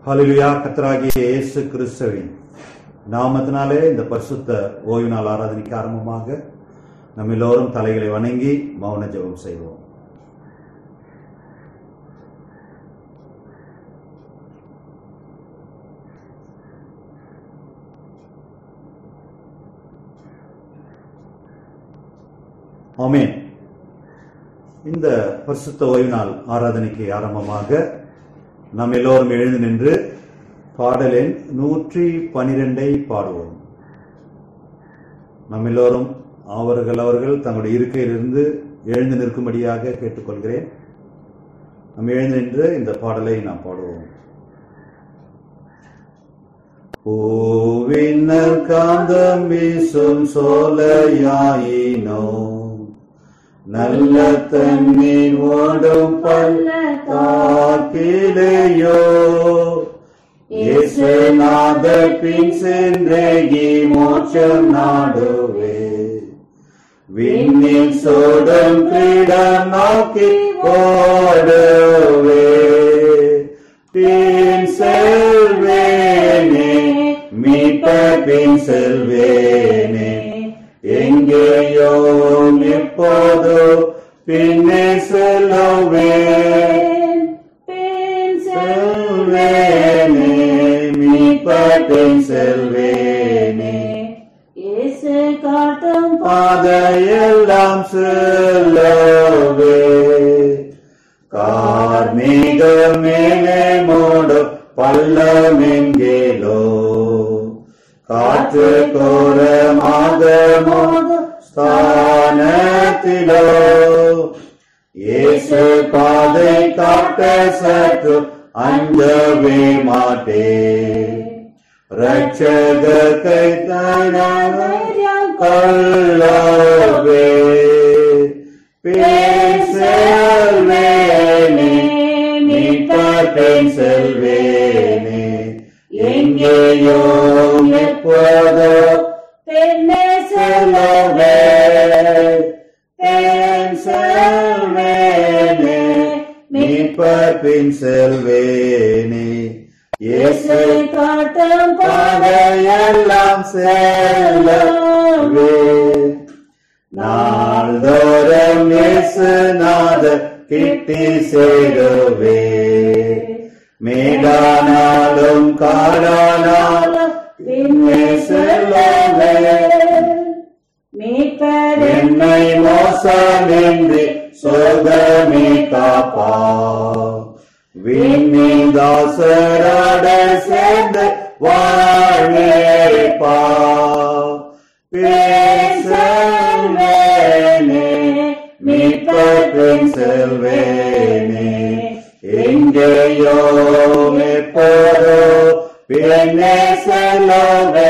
ஹalleluya கர்த்தராகிய இயேசு கிறிஸ்துவின் நாமத்தினாலே இந்த பரிசுத்த ஓய்வு நாள் ஆராதனைக்கு ஆரம்பமாக நம்ம எல்லோரும் தலைகளை வணங்கி மௌன ஜெபம் செய்வோம் ஆமென் இந்த பரிசுத்த ஓய்வு நாள் ஆராதனைக்கு ஆரம்பமாக நாம் எல்லோரும் எழுந்து நின்று பாடலின் நூற்றி பனிரெண்டை பாடுவோம் நாம் எல்லோரும் அவர்கள் அவர்கள் தங்களுடைய இருக்கையிலிருந்து எழுந்து நிற்கும்படியாக கேட்டுக்கொள்கிறேன் நாம் எழுந்து நின்று இந்த பாடலை நாம் பாடுவோம் பூவின்னர் காந்தம் வீசும் சோலையாயினோ நல்ல தண்ணீர் ஓடும் பள்ளத்தாக்கிலேயோ இயேசுநாத பின் சென்றேகி மோட்சம் நாடுவே விண்ணில் சோடும் கிரீடம் நோக்கி ஓடுவே பின் செல்வேனே மீட்ட பின் செல்வேனே எங்கேயோ எப்போதோ பின்னே செல்லுவேன் செல்வேனே மீட்ப பின் செல்வேனே காட்டும் பாதையெல்லாம் செல்லவே கார்மேக மேலே மூடும் பள்ளம் எங்கேலோ காற்று கோரமாக மோதும் ஸ்தானத்திலோ இயேசு பாதை காட்ட சற்று அஞ்சவே மாட்டேன் ரட்சக கை கள்ளவே பேன் செல்வேனே மீட்பர் பேன் செல்வேனே எங்கேயோ எப்போதோ பெண்ணே செல்லவே பேன் செல்வேனே மீட்பர் பின் செல்வேனே இயேசு காட்டும் பாதையெல்லாம் செல்லவே நாள்தோறும் இயேசுநாத கிட்டி சேருவே மேடானாலும் காடானாலும் பின்னே செல்லவே மீட்பர் என்னை மோசமின்றி சோகமே காப்பா விண்ணின் தாசராட சேர்ந்து வாழ்வேப்பா பேசல்வேனே மீட்பின் செல்வேனே எங்கேயோ எப்போதோ பின்னே செல்லவே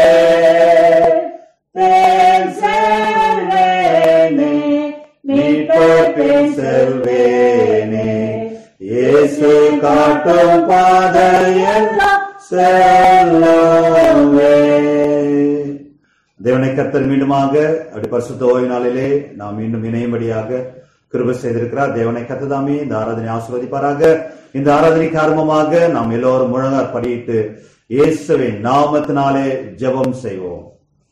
பேன் செல்வேனே மீட்பின் செல்வேனே இயேசு காட்டும் பாதையெல்லாம் செல்லவே தேவனை கர்த்தர் மீண்டுமாக அப்படி பரிசுத்த ஓய்வு நாளிலே நாம் மீண்டும் இணையும்படியாக கிருபை செய்திருக்கிறார் தேவனை கத்ததாமே இந்த ஆராதனை ஆசிர்வதிப்பாராக இந்த ஆராதனைக்கு ஆரம்பமாக நாம் எல்லோரும் முழங்கார் படியிட்டு இயேசுவின் நாமத்தினாலே ஜெபம் செய்வோம்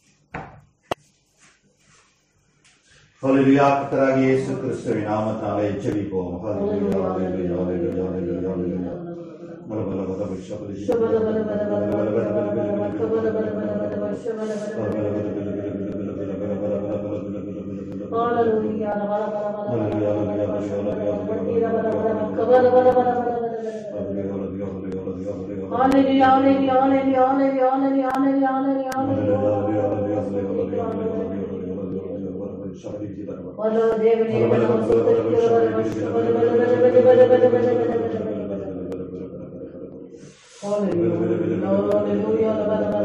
ஹalleluya கர்த்தராகிய இயேசு கிறிஸ்துவின் நாமத்தினாலே ஜெபிப்போம் ஹalleluya ஹalleluya ஹalleluya ஹalleluya ஹalleluya பல பல பல பல சபதி பல பல பல பல பல பல பல பல பல ஹalleluya பல பல பல ஹalleluya ஹalleluya ஹalleluya ஹalleluya ஹalleluya ஹalleluya ஹalleluya பல தேவனே ஹalleluya பல பல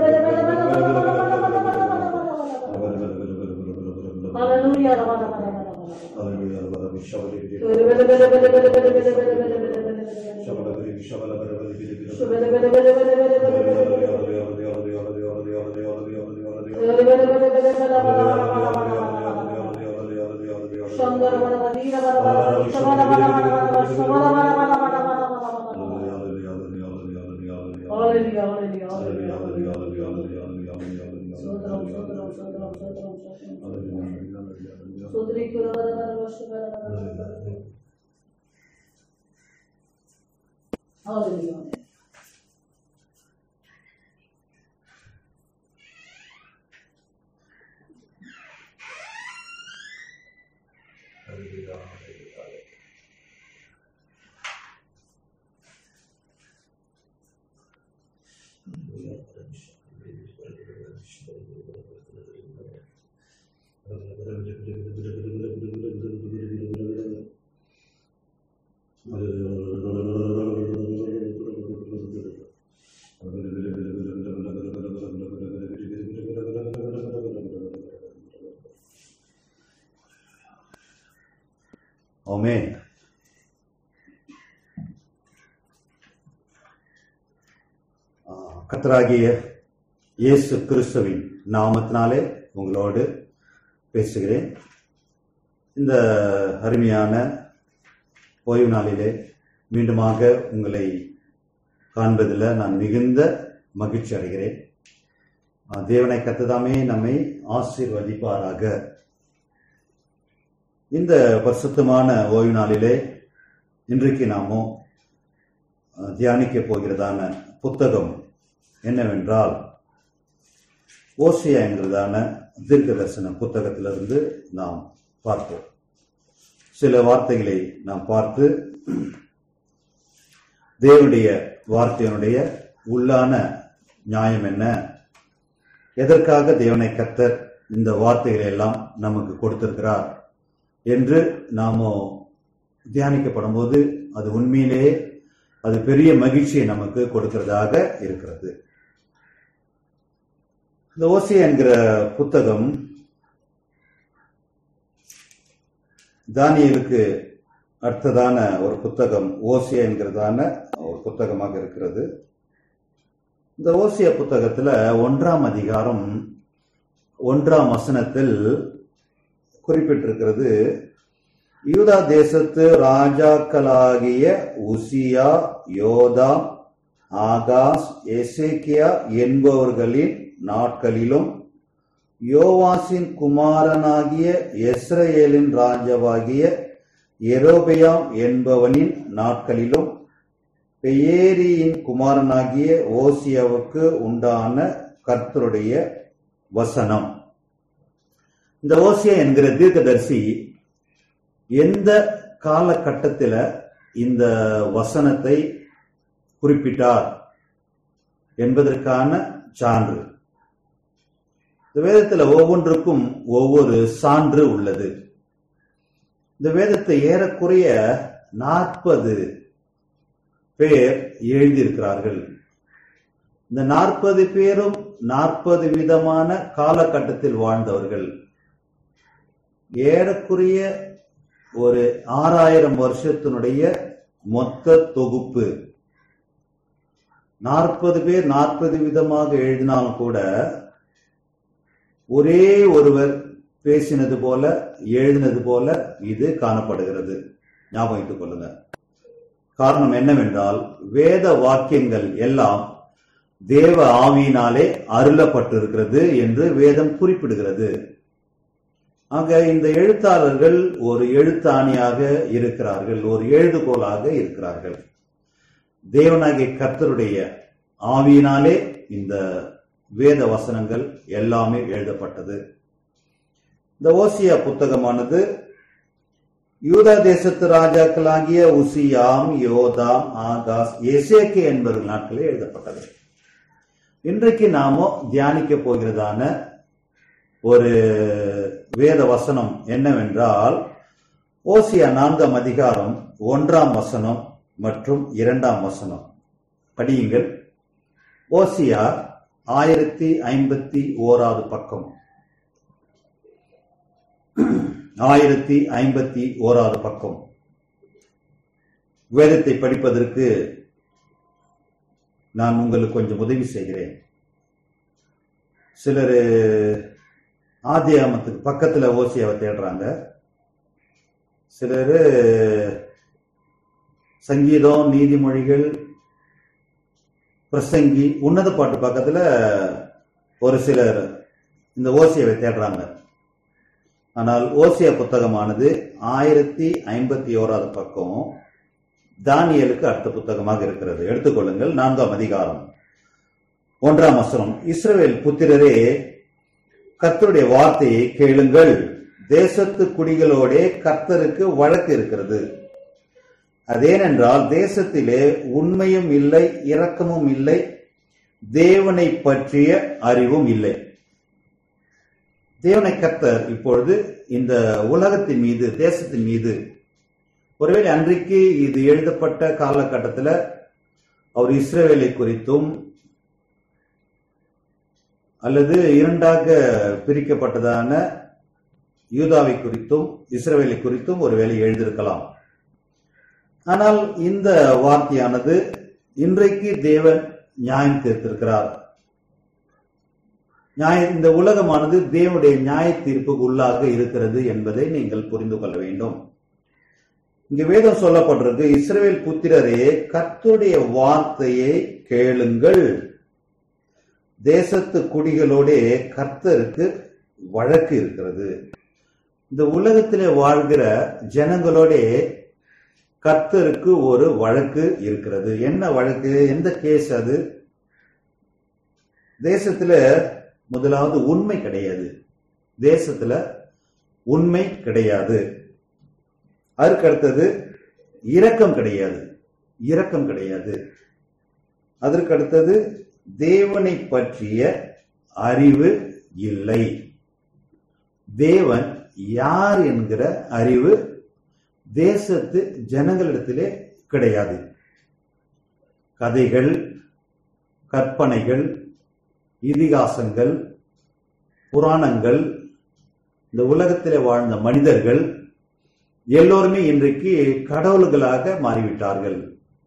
Hallelujah. Hallelujah. ஆமென் ஆ, கர்த்தராகிய இயேசு கிறிஸ்துவின் நாமத்தினாலே உங்களோடு பேசுகிறேன் இந்த அருமையான ஓய்வு நாளிலே மீண்டுமாக உங்களை காண்பதில் நான் மிகுந்த மகிழ்ச்சி அடைகிறேன் ஆ, தேவனை கத்ததாமே நம்மை ஆசீர்வதிப்பாராக இந்த பரிசுத்தமான ஓய்வு நாளிலே இன்றைக்கு நாமோ அஹ், தியானிக்க போகிறதான புத்தகம் என்னவென்றால் ஓசியா என்கிறதான தீர்க்க தரிசன புத்தகத்திலிருந்து நாம் பார்ப்போம் சில வார்த்தைகளை நாம் பார்த்து தேவனுடைய வார்த்தையினுடைய உள்ளான நியாயம் என்ன எதற்காக தேவனை கத்தர் இந்த வார்த்தைகளை எல்லாம் நமக்கு கொடுத்திருக்கிறார் என்று நாம தியானிக்கப்படும் போது அது உண்மையிலேயே அது பெரிய மகிழ்ச்சியை நமக்கு கொடுக்கிறதாக இருக்கிறது இந்த ஓசி என்கிற புத்தகம் தானியலுக்கு அடுத்ததான ஒரு புத்தகம் ஓசியா என்கிறதான ஒரு புத்தகமாக இருக்கிறது இந்த ஓசியா புத்தகத்துல ஒன்றாம் அதிகாரம் ஒன்றாம் வசனத்தில் குறிப்பிட்டிருக்கிறது யூதா தேசத்து ராஜாக்களாகிய உசியா யோதா ஆகாஸ் எசேக்கியா என்பவர்களின் நாட்களிலும் யோவாசின் குமாரனாகிய எஸ்ரேலின் ராஜாவாகிய எரோபெயாம் என்பவனின் நாட்களிலும் பெயேரியின் குமாரனாகிய ஓசியாவுக்கு உண்டான கர்த்தருடைய வசனம் இந்த ஓசியா என்கிற தீர்க்கதரிசி எந்த காலகட்டத்தில் இந்த வசனத்தை குறிப்பிட்டார் என்பதற்கான சான்று இந்த வேதத்தில் ஒவ்வொன்றுக்கும் ஒவ்வொரு சான்று உள்ளது இந்த வேதத்தை ஏறக்குறைய நாற்பது பேர் எழுதியிருக்கிறார்கள் இந்த நாற்பது பேரும் நாற்பது விதமான காலகட்டத்தில் வாழ்ந்தவர்கள் ஏறக்குறைய ஒரு ஆறாயிரம் வருஷத்தினுடைய மொத்த தொகுப்பு நாற்பது பேர் நாற்பது விதமாக எழுதினாலும் கூட ஒரே ஒருவர் பேசினது போல எழுதினது போல இது காணப்படுகிறது ஞாபகம் வைத்துக் கொள்ளுங்க காரணம் என்னவென்றால் வேத வாக்கியங்கள் எல்லாம் தேவ ஆவியினாலே அருளப்பட்டிருக்கிறது என்று வேதம் குறிப்பிடுகிறது ஆக இந்த எழுத்தாளர்கள் ஒரு எழுத்தாணியாக இருக்கிறார்கள் ஒரு எழுதுகோலாக இருக்கிறார்கள் தேவனாகிய கர்த்தருடைய ஆவியினாலே இந்த வேத வசனங்கள் எல்லாமே எழுதப்பட்டது இந்த ஓசியா புத்தகமானது யூதா தேசத்து ராஜாக்களாகிய உசியாம் யோதாம் ஆகாஸ் எசேக்கு என்பவர்கள் நாட்களில் எழுதப்பட்டது இன்றைக்கு நாம தியானிக்க போகிறதான ஒரு வேத வசனம் என்னவென்றால் ஓசியா நான்காம் அதிகாரம் ஒன்றாம் வசனம் மற்றும் இரண்டாம் வசனம் படியுங்கள் ஓசியா ஆயிரத்தி ஐம்பத்தி ஓராவது பக்கம் ஆயிரத்தி ஐம்பத்தி ஓராவது பக்கம் வேதத்தை படிப்பதற்கு நான் உங்களுக்கு கொஞ்சம் உதவி செய்கிறேன் சிலர் ஆதியாமத்துக்கு பக்கத்துல ஓசியாவை தேடுறாங்க சிலர் சங்கீதம் நீதிமொழிகள் பிரசங்கி உன்னத பாட்டு பக்கத்துல ஒரு சிலர் இந்த ஓசியாவை தேடுறாங்க ஆனால் ஓசியா புத்தகமானது ஆயிரத்தி ஐம்பத்தி ஓராவது பக்கம் தானியலுக்கு அடுத்த புத்தகமாக இருக்கிறது எடுத்துக்கொள்ளுங்கள் நான்காம் அதிகாரம் ஒன்றாம் வசனம் இஸ்ரவேல் புத்திரரே கர்த்தருடைய வார்த்தையை கேளுங்கள் தேசத்து குடிகளோடே கர்த்தருக்கு வழக்கு இருக்கிறது அதேனென்றால் தேசத்திலே உண்மையும் இல்லை இரக்கமும் இல்லை தேவனை பற்றிய அறிவும் இல்லை தேவனை கர்த்தர் இப்பொழுது இந்த உலகத்தின் மீது தேசத்தின் மீது ஒருவேளை அன்றைக்கு இது எழுதப்பட்ட காலகட்டத்தில் அவர் இஸ்ரேவேலை குறித்தும் அல்லது இரண்டாக பிரிக்கப்பட்டதான யூதாவை குறித்தும் இஸ்ரவேலை குறித்தும் ஒருவேளை எழுதியிருக்கலாம் ஆனால் இந்த வார்த்தையானது இன்றைக்கு தேவன் நியாயம் தீர்த்திருக்கிறார் நியாய இந்த உலகமானது தேவனுடைய நியாய தீர்ப்புக்கு உள்ளாக இருக்கிறது என்பதை நீங்கள் புரிந்து கொள்ள வேண்டும் இங்க வேதம் சொல்லப்பட்டிருக்கு இஸ்ரவேல் புத்திரரே கர்த்தருடைய வார்த்தையை கேளுங்கள் தேசத்து குடிகளோடே கர்த்தருக்கு வழக்கு இருக்கிறது இந்த உலகத்திலே வாழ்கிற ஜனங்களோட கர்த்தருக்கு ஒரு வழக்கு இருக்கிறது என்ன வழக்கு எந்த கேஸ் அது தேசத்துல முதலாவது உண்மை கிடையாது தேசத்துல உண்மை கிடையாது அதற்கு அடுத்தது இரக்கம் கிடையாது இரக்கம் கிடையாது அதற்கு அடுத்தது தேவனை பற்றிய அறிவு இல்லை தேவன் யார் என்கிற அறிவு தேசத்து ஜனங்களிடத்திலே கிடையாது கதைகள் கற்பனைகள் இதிகாசங்கள் புராணங்கள் இந்த உலகத்திலே வாழ்ந்த மனிதர்கள் எல்லோருமே இன்றைக்கு கடவுள்களாக மாறிவிட்டார்கள்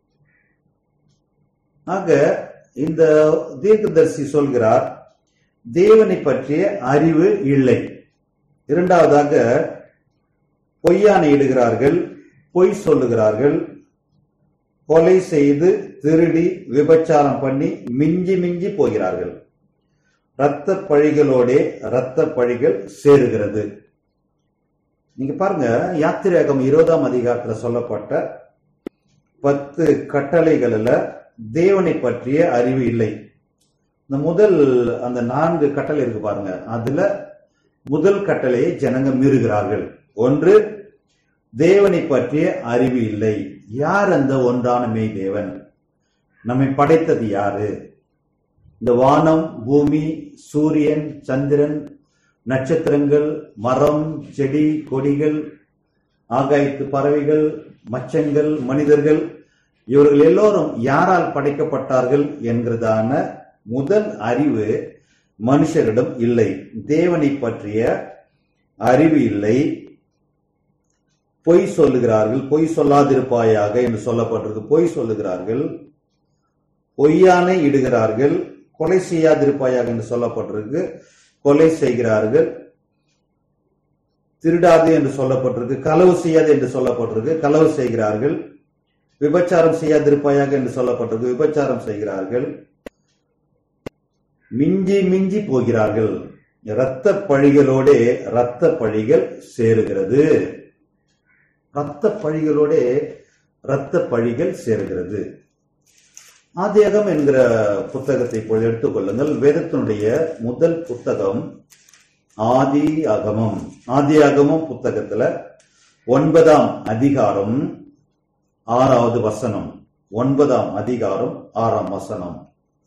ஆக இந்த தீர்க்கதரிசி சொல்கிறார் தேவனை பற்றிய அறிவு இல்லை இரண்டாவதாக பொய்யானை இடுகிறார்கள் பொய் சொல்லுகிறார்கள் கொலை செய்து திருடி விபச்சாரம் பண்ணி மிஞ்சி மிஞ்சி போகிறார்கள் இரத்த பழிகளோடே இரத்த பழிகள் சேருகிறது நீங்க பாருங்க யாத்திரையகம் இருபதாம் அதிகாரத்துல சொல்லப்பட்ட பத்து கட்டளைகளில் தேவனை பற்றிய அறிவு இல்லை இந்த முதல் அந்த நான்கு கட்டளை இருக்கு பாருங்க அதுல முதல் கட்டளையை ஜனங்க மீறுகிறார்கள் ஒன்று தேவனை பற்றிய அறிவு இல்லை யார் அந்த ஒன்றான மெய் தேவன் நம்மை படைத்தது யாரு இந்த வானம் பூமி சூரியன் சந்திரன் நட்சத்திரங்கள் மரம் செடி கொடிகள் ஆகாயத்து பறவைகள் மச்சங்கள் மனிதர்கள் இவர்கள் எல்லோரும் யாரால் படைக்கப்பட்டார்கள் என்கிறதான முதல் அறிவு மனுஷரிடம் இல்லை தேவனை பற்றிய அறிவு இல்லை பொய் சொல்லுகிறார்கள் பொய் சொல்லாதிருப்பாயாக என்று சொல்லப்பட்டிருக்கு பொய் சொல்லுகிறார்கள் பொய்யானை இடுகிறார்கள் கொலை செய்யாதிருப்பாயாக என்று சொல்லப்பட்டிருக்கு கொலை செய்கிறார்கள் திருடாது என்று சொல்லப்பட்டிருக்கு களவு செய்யாது என்று சொல்லப்பட்டிருக்கு களவு செய்கிறார்கள் விபச்சாரம் செய்யாதிருப்பாயாக என்று சொல்லப்பட்டிருக்கு விபச்சாரம் செய்கிறார்கள் மிஞ்சி மிஞ்சி போகிறார்கள் இரத்த பழிகளோட இரத்த பழிகள் சேருகிறது இரத்த பழிகளோட இரத்த பழிகள் சேருகிறது ஆதியகம் என்கிற புத்தகத்தை இப்போது எடுத்துக்கொள்ளுங்கள் வேதத்தினுடைய முதல் புத்தகம் ஆதி அகமம் ஆதி அகமம் புத்தகத்துல ஒன்பதாம் அதிகாரம் ஆறாவது வசனம் ஒன்பதாம் அதிகாரம் ஆறாம் வசனம்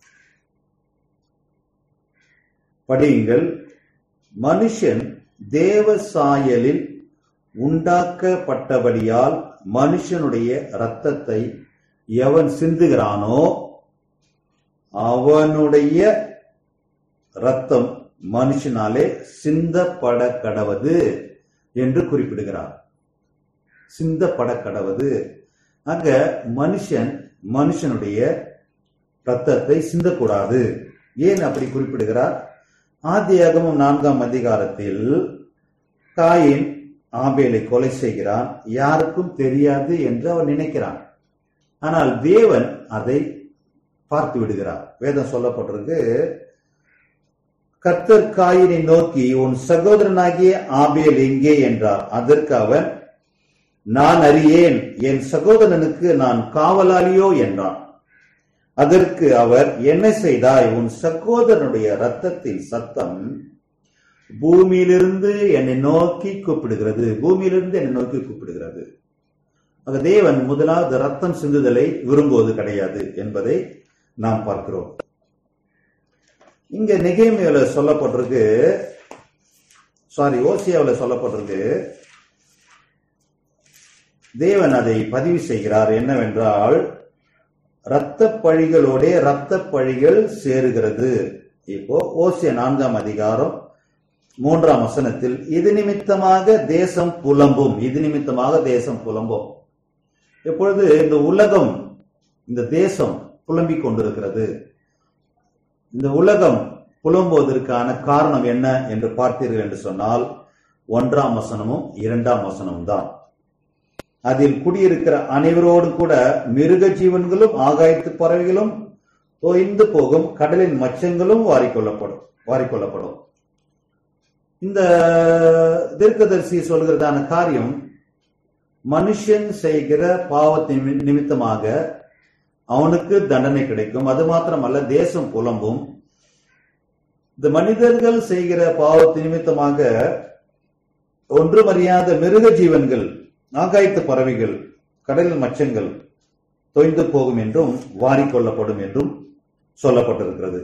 படியுங்கள் மனுஷன் தேவ சாயலில் உண்டாக்கப்பட்டபடியால் மனுஷனுடைய இரத்தத்தை எவன் சிந்துகிறானோ அவனுடைய ரத்தம் மனுஷனாலே சிந்தப்பட கடவது என்று குறிப்பிடுகிறார் சிந்தப்பட கடவது அங்க மனுஷன் மனுஷனுடைய ரத்தத்தை சிந்தக்கூடாது ஏன் அப்படி குறிப்பிடுகிறார் ஆதியாகமம் நான்காம் அதிகாரத்தில் காயின் ஆபேலை கொலை செய்கிறான் யாருக்கும் தெரியாது என்று அவன் நினைக்கிறான் ஆனால் தேவன் அதை பார்த்து விடுகிறார் வேதம் சொல்லப்பட்டிருக்கு கர்த்தர் காயினை நோக்கி உன் சகோதரனாகிய ஆபேல் எங்கே என்றார் அதற்கு அவன் நான் அறியேன் என் சகோதரனுக்கு நான் காவலாளியோ என்றான் அதற்கு அவர் என்ன செய்தாய் உன் சகோதரனுடைய ரத்தத்தின் சத்தம் பூமியிலிருந்து என்னை நோக்கி கூப்பிடுகிறது பூமியிலிருந்து என்னை நோக்கி கூப்பிடுகிறது ஆக தேவன் முதலாவது ரத்தம் சிந்துதலை விரும்புவது கிடையாது என்பதை நாம் பார்க்கிறோம் இங்க நெகேமியால சொல்லப்பட்டிருக்கு சாரி ஓசியாவில் சொல்லப்பட்டிருக்கு தேவன் அதை பதிவு செய்கிறார் என்னவென்றால் இரத்த பழிகளோட இரத்த பழிகள் சேருகிறது இப்போ ஓசிய நான்காம் அதிகாரம் மூன்றாம் வசனத்தில் இது நிமித்தமாக தேசம் புலம்பும் இது நிமித்தமாக தேசம் புலம்பும் இப்பொழுது இந்த உலகம் இந்த தேசம் புலம்பிக் கொண்டிருக்கிறது இந்த உலகம் புலம்புவதற்கான காரணம் என்ன என்று பார்த்தீர்கள் என்று சொன்னால் ஒன்றாம் வசனமும் இரண்டாம் வசனமும் தான் அதில் குடியிருக்கிற அனைவரோடு கூட மிருக ஜீவன்களும் ஆகாயத்து பறவைகளும் தோய்ந்து போகும் கடலின் மச்சங்களும் வாரிக்கொள்ளப்படும் வாரிக்கொள்ளப்படும் இந்த தீர்க்கதரிசி சொல்கிறதான காரியம் மனுஷன் செய்கிற பாவத்தின் நிமி- நிமித்தமாக அவனுக்கு தண்டனை கிடைக்கும் அது மாத்திரமல்ல தேசம் புலம்பும் இந்த மனிதர்கள் செய்கிற பாவத்தின் நிமித்தமாக ஒன்றுமறியாத மிருக ஜீவன்கள் ஆகாயத்து பறவைகள் கடலில் மச்சங்கள் தொய்ந்து போகும் என்றும் வாரிக்கொள்ளப்படும் என்றும் சொல்லப்பட்டிருக்கிறது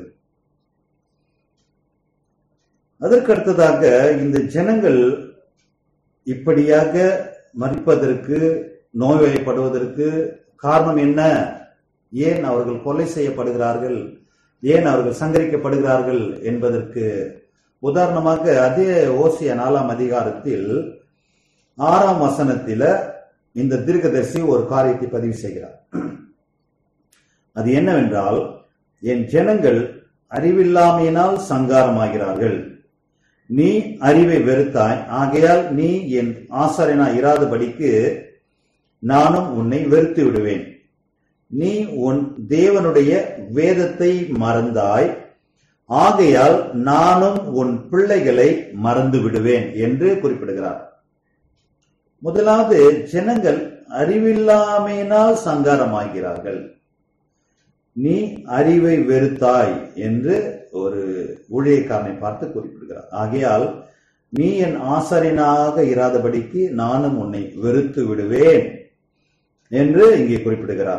அதற்கு அடுத்ததாக இந்த ஜனங்கள் இப்படியாக மறிப்பதற்கு நோய்வாய்ப்படுவதற்கு காரணம் என்ன ஏன் அவர்கள் கொலை செய்யப்படுகிறார்கள் ஏன் அவர்கள் சங்கரிக்கப்படுகிறார்கள் என்பதற்கு உதாரணமாக அதே ஓசிய நாலாம் அதிகாரத்தில் ஆறாம் வசனத்தில இந்த தீர்க்கதரிசி ஒரு காரியத்தை பதிவு செய்கிறார் அது என்னவென்றால் என் ஜனங்கள் அறிவில்லாமையினால் சங்காரமாகிறார்கள் நீ அறிவை வெறுத்தாய் ஆகையால் நீ என் ஆசாரியனா இராதபடிக்கு நானும் உன்னை வெறுத்து விடுவேன் நீ உன் தேவனுடைய வேதத்தை மறந்தாய் ஆகையால் நானும் உன் பிள்ளைகளை மறந்து விடுவேன் என்று குறிப்பிடுகிறார் முதலாவது ஜனங்கள் அறிவில்லாமையினால் சங்காரமாகிறார்கள் நீ அறிவை வெறுத்தாய் என்று ஒரு ஊழியக்காரனை பார்த்து குறிப்பிடுகிறார் ஆகையால் நீ என் ஆசாரியனாக இராதபடிக்கு நானும் உன்னை வெறுத்து விடுவேன் என்று இங்கே குறிப்பிடுகிறார்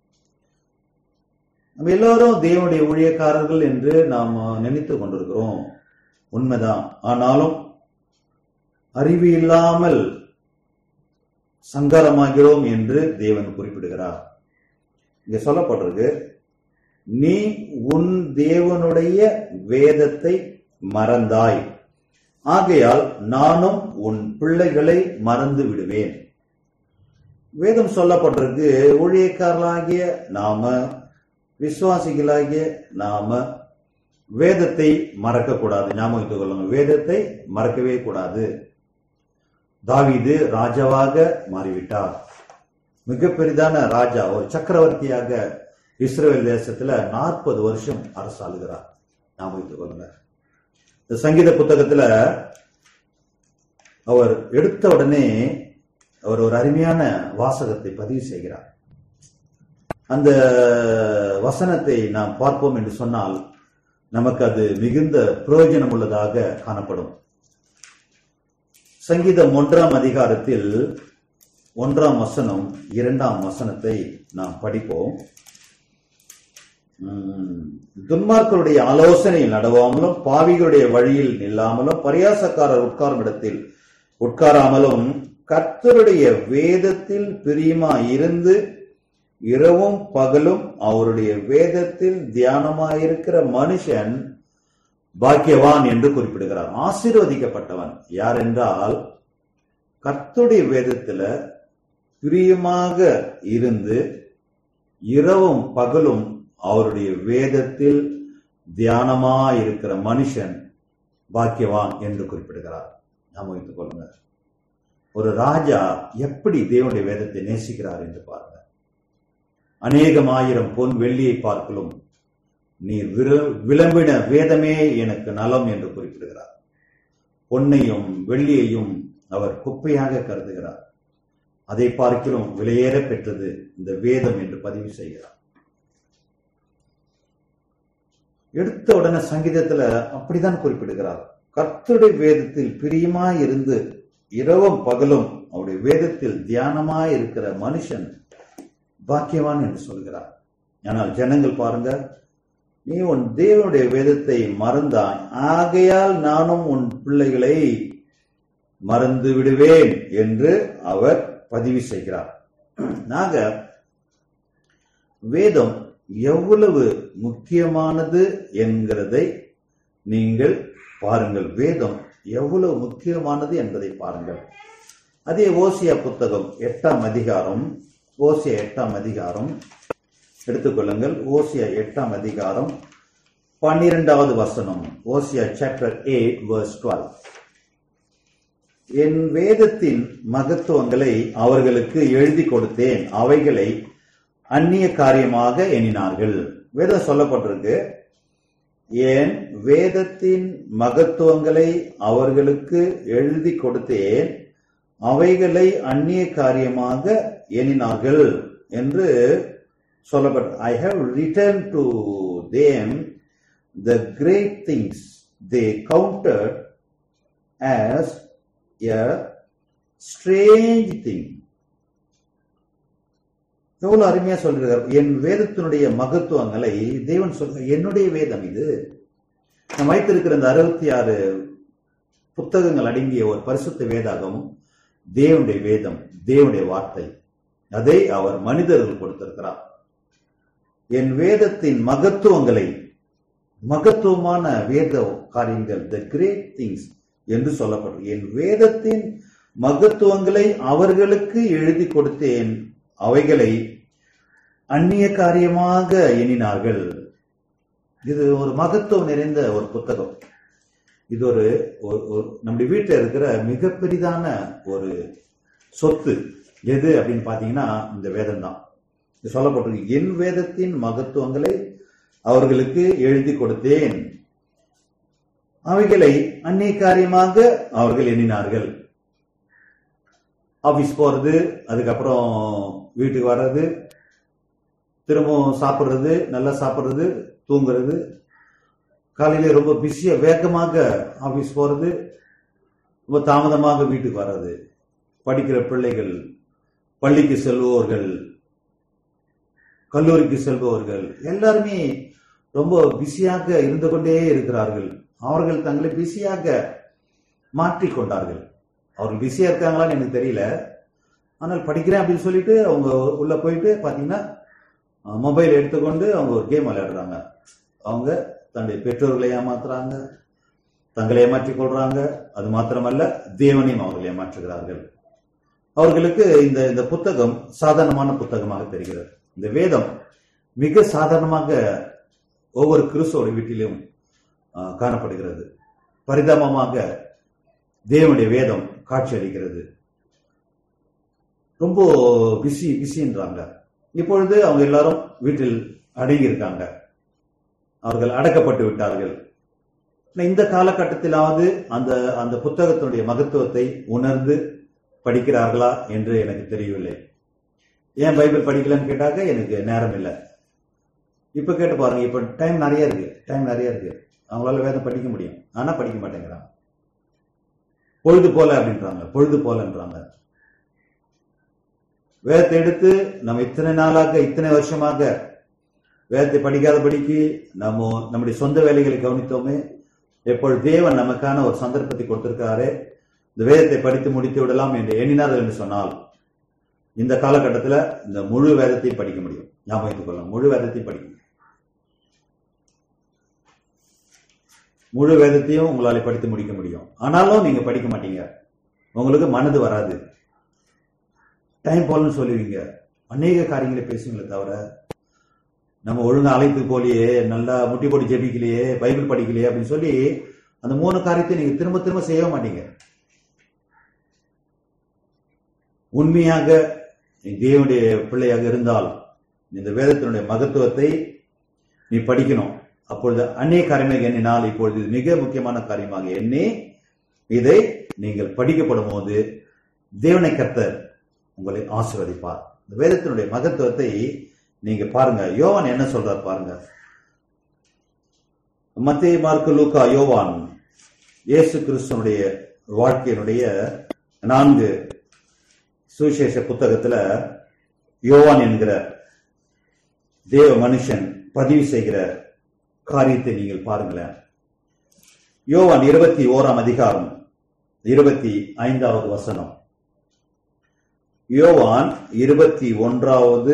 நம்ம எல்லோரும் தேவனுடைய ஊழியக்காரர்கள் என்று நாம் நினைத்துக் கொண்டிருக்கிறோம் உண்மைதான் ஆனாலும் அறிவு இல்லாமல் சங்காரமாகிறோம் என்று தேவன் குறிப்பிடுகிறார் இங்க சொல்லப்பட்டிருக்கு நீ உன் தேவனுடைய வேதத்தை மறந்தாய் ஆகையால் நானும் உன் பிள்ளைகளை மறந்து விடுவேன் வேதம் சொல்லப்பட்டிருக்கு ஊழியக்காரர்களாகிய நாம விசுவாசிகளாகிய நாம வேதத்தை மறக்க கூடாது ஞாபகம் வைத்துக் கொள்ளுங்க வேதத்தை மறக்கவே கூடாது தாவீது ராஜாவாக மாறிவிட்டார் மிக பெரிதான ராஜா ஒரு சக்கரவர்த்தியாக இஸ்ரேல் தேசத்துல நாற்பது வருஷம் அரசாளுகிறார் ஞாபகம் வைத்துக் கொள்ளுங்க இந்த சங்கீத புத்தகத்துல அவர் எடுத்த உடனே அவர் ஒரு அருமையான வாசகத்தை பதிவு செய்கிறார் அந்த வசனத்தை நாம் பார்ப்போம் என்று சொன்னால் நமக்கு அது மிகுந்த பிரயோஜனம் உள்ளதாக காணப்படும் சங்கீதம் ஒன்றாம் அதிகாரத்தில் ஒன்றாம் வசனம் இரண்டாம் வசனத்தை நாம் படிப்போம் உம், துன்மார்க்கருடைய ஆலோசனையில் நடவாமலும் பாவிகளுடைய வழியில் நில்லாமலும் பரியாசக்காரர் உட்காரும் இடத்தில் உட்காராமலும் கர்த்தருடைய வேதத்தில் பிரியமா இருந்து இரவும் பகலும் அவருடைய வேதத்தில் தியானமாயிருக்கிற மனுஷன் பாக்கியவான் என்று குறிப்பிடுகிறார் ஆசீர்வதிக்கப்பட்டவன் யார் என்றால் கர்த்தருடைய வேதத்துல பிரியமாக இருந்து இரவும் பகலும் அவருடைய வேதத்தில் தியானமா இருக்கிற மனுஷன் பாக்கியவான் என்று குறிப்பிடுகிறார் நாம் வைத்துக் கொள்ளுங்க ஒரு ராஜா எப்படி தேவனுடைய வேதத்தை நேசிக்கிறார் என்று பாருங்க அநேகம் ஆயிரம் பொன் வெள்ளியை பார்க்கலும் நீ விர- விளம்பின வேதமே எனக்கு நலம் என்று குறிப்பிடுகிறார் பொன்னையும் வெள்ளியையும் அவர் குப்பையாக கருதுகிறார் அதை பார்க்கிலும் விலையேற பெற்றது இந்த வேதம் என்று பதிவு செய்கிறார் எடுத்த உடனே சங்கீதத்துல அப்படிதான் குறிப்பிடுகிறார் கர்த்தருடைய வேதத்தில் பிரியமாய் இருந்து இரவும் பகலும் அவருடைய வேதத்தில் தியானமாய் இருக்கிற மனுஷன் பாக்கியவான் என்று சொல்கிறார் ஆனால் ஜனங்கள் பாருங்க நீ உன் தேவனுடைய வேதத்தை மறந்தாய் ஆகையால் நானும் உன் பிள்ளைகளை மறந்து விடுவேன் என்று அவர் பதிவு செய்கிறார் நாங்க வேதம் எவ்வளவு முக்கியமானது என்கிறதை நீங்கள் பாருங்கள் வேதம் எவ்வளவு முக்கியமானது என்பதை பாருங்கள் அதே ஓசியா புத்தகம் எட்டாம் அதிகாரம் ஓசியா எட்டாம் அதிகாரம் எடுத்துக்கொள்ளுங்கள் ஓசியா எட்டாம் அதிகாரம் பன்னிரெண்டாவது வசனம் ஓசியா சாப்டர் எயிட் verse 12 என் வேதத்தின் மகத்துவங்களை அவர்களுக்கு எழுதி கொடுத்தேன் அவைகளை அந்நிய காரியமாக எண்ணினார்கள் வேதம் சொல்லப்பட்டிருக்கு என் வேதத்தின் மகத்துவங்களை அவர்களுக்கு எழுதி கொடுத்தேன் அவைகளை அந்நிய காரியமாக எண்ணினார்கள் என்று சொல்லப்பட்ட I have written to them the great things they counted as a strange thing எவ்வளவு அருமையா சொல்றார் என் வேதத்தினுடைய மகத்துவங்களை தேவன் சொல்ற என்னுடைய வேதம் இது நான் வைத்திருக்கிற இந்த அறுபத்தி ஆறு புத்தகங்கள் அடங்கிய ஒரு பரிசுத்த வேதாகம் தேவனுடைய வேதம் தேவனுடைய வார்த்தை அதை அவர் மனிதர்கள் கொடுத்திருக்கிறார் என் வேதத்தின் மகத்துவங்களை மகத்துவமான வேத காரியங்கள் த கிரேட் திங்ஸ் என்று சொல்லப்படும் என் வேதத்தின் மகத்துவங்களை அவர்களுக்கு எழுதி கொடுத்தேன் அவைகளை அந்நிய காரியமாக எண்ணினார்கள் இது ஒரு மகத்துவம் நிறைந்த ஒரு புத்தகம் இது ஒரு ஒரு- ஒரு நம்முடைய வீட்டில் இருக்கிற மிக பெரிதான ஒரு சொத்து எது அப்படின்னு பார்த்தீங்கன்னா இந்த வேதம் தான் இது சொல்லப்பட்டிருக்கு என் வேதத்தின் மகத்துவங்களை அவர்களுக்கு எழுதி கொடுத்தேன் அவைகளை அந்நிய காரியமாக அவர்கள் எண்ணினார்கள் ஆபீஸ் போறது அதுக்கப்புறம் வீட்டுக்கு வர்றது திரும்பவும் சாப்பிடுறது நல்லா சாப்பிடுறது தூங்குறது காலையில ரொம்ப பிஸியா வேகமாக ஆபீஸ் போறது ரொம்ப தாமதமாக வீட்டுக்கு வர்றது படிக்கிற பிள்ளைகள் பள்ளிக்கு செல்பவர்கள் கல்லூரிக்கு செல்பவர்கள் எல்லாருமே ரொம்ப பிஸியாக இருந்து கொண்டே இருக்கிறார்கள் அவர்கள் தங்களை பிஸியாக மாற்றிக் கொண்டார்கள் அவர்கள் பிஸியா இருக்காங்களான்னு எனக்கு தெரியல ஆனால் படிக்கிறேன் அப்படின்னு சொல்லிட்டு அவங்க உள்ள போயிட்டு பாத்தீங்கன்னா மொபைல் எடுத்துக்கொண்டு அவங்க ஒரு கேம் விளையாடுறாங்க அவங்க தன்னுடைய பெற்றோர்களை ஏமாத்துறாங்க தங்களை ஏமாற்றிக் கொள்றாங்க அது மாத்திரமல்ல தேவனையும் அவர்கள் ஏமாற்றுகிறார்கள் அவர்களுக்கு இந்த இந்த புத்தகம் சாதாரணமான புத்தகமாக தெரிகிறது இந்த வேதம் மிக சாதாரணமாக ஒவ்வொரு கிறிஸ்தவ வீட்டிலும் ஆ, காணப்படுகிறது பரிதாபமாக தேவனுடைய வேதம் காட்சியளிக்கிறது ரொம்ப பிஸி பிஸின்றாங்க இப்பொழுது அவங்க எல்லாரும் வீட்டில் அடங்கி இருக்காங்க அவர்கள் அடக்கப்பட்டு விட்டார்கள் ஆனா இந்த காலகட்டத்திலாவது அந்த அந்த புத்தகத்தினுடைய மகத்துவத்தை உணர்ந்து படிக்கிறார்களா என்று எனக்கு தெரியவில்லை ஏன் பைபிள் படிக்கலன்னு கேட்டாக்க எனக்கு நேரம் இல்லை இப்ப கேட்டு பாருங்க இப்ப டைம் நிறைய இருக்கு டைம் நிறைய இருக்கு அவங்களால வேதம் படிக்க முடியும் ஆனா படிக்க மாட்டேங்கிறாங்க பொழுது போல அப்படின்றாங்க பொழுது போலன்றாங்க வேதத்தை எடுத்து நம்ம இத்தனை நாளாக இத்தனை வருஷமாக வேதத்தை படிக்காதபடிக்கு நம்ம நம்முடைய சொந்த வேலைகளை கவனித்தோமே எப்பொழுது தேவன் நமக்கான ஒரு சந்தர்ப்பத்தை கொடுத்திருக்காரே இந்த வேதத்தை படித்து முடித்து விடலாம் என்று எண்ணினார்கள் என்று சொன்னால் இந்த காலகட்டத்தில் இந்த முழு வேதத்தையும் படிக்க முடியும் ஞாபகம் வைத்துக் கொள்ளலாம் முழு வேதத்தையும் படிக்க முடியும். முழு வேதத்தையும் உங்களால படித்து முடிக்க முடியும் ஆனாலும் நீங்க படிக்க மாட்டீங்க உங்களுக்கு மனது வராது டைம் போலன்னு சொல்லுவீங்க அநேக காரியங்களை பேசுங்களே தவிர நம்ம ஒழுங்கா அழைத்து போலியே நல்லா முட்டி போட்டு ஜெபிக்கலையே பைபிள் படிக்கலையே அப்படின்னு சொல்லி அந்த மூணு காரியத்தை நீங்க திரும்ப திரும்ப செய்ய மாட்டீங்க உண்மையாக நீ தேவனுடைய பிள்ளையாக இருந்தால் இந்த வேதத்தினுடைய மகத்துவத்தை நீ படிக்கணும் அப்பொழுது அந்நிய காரியமாக எண்ணினால் இப்பொழுது இது மிக முக்கியமான காரியமாக எண்ணி இதை நீங்கள் படிக்கப்படும் போது தேவனை கர்த்தர் உங்களை ஆசீர்வதிப்பார் இந்த வேதத்தினுடைய மகத்துவத்தை நீங்க பாருங்க யோவான் என்ன சொல்றார் பாருங்க மத்திய மார்க்கு லூக்கா யோவான் இயேசு கிறிஸ்துவனுடைய வாழ்க்கையினுடைய நான்கு சுவிசேஷ புத்தகத்துல யோவான் என்கிற தேவ மனுஷன் பதிவு செய்கிற காரியத்தை நீங்கள் பாருங்களேன் யோவான் இருபத்தி ஓராம் அதிகாரம் இருபத்தி ஐந்தாவது வசனம் யோவான் இருபத்தி ஒன்றாவது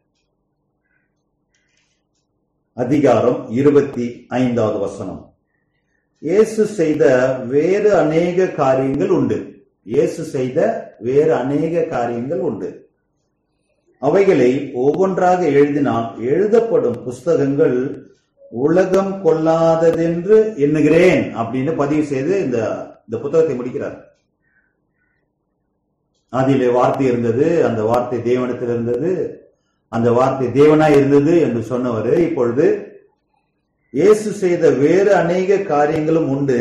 அதிகாரம் இருபத்தி ஐந்தாவது வசனம் இயேசு செய்த வேறு அநேக காரியங்கள் உண்டு இயேசு செய்த வேறு அநேக காரியங்கள் உண்டு அவைகளை ஒவ்வொன்றாக எழுதினால் எழுதப்படும் புஸ்தகங்கள் உலகம் கொள்ளாததென்று எண்ணுகிறேன் அப்படின்னு பதிவு செய்து இந்த இந்த புத்தகத்தை முடிக்கிறார் அதிலே வார்த்தை இருந்தது அந்த வார்த்தை தேவனத்தில் இருந்தது அந்த வார்த்தை தேவனா இருந்தது என்று சொன்னவர் இப்பொழுது இயேசு செய்த வேறு அநேக காரியங்களும் உண்டு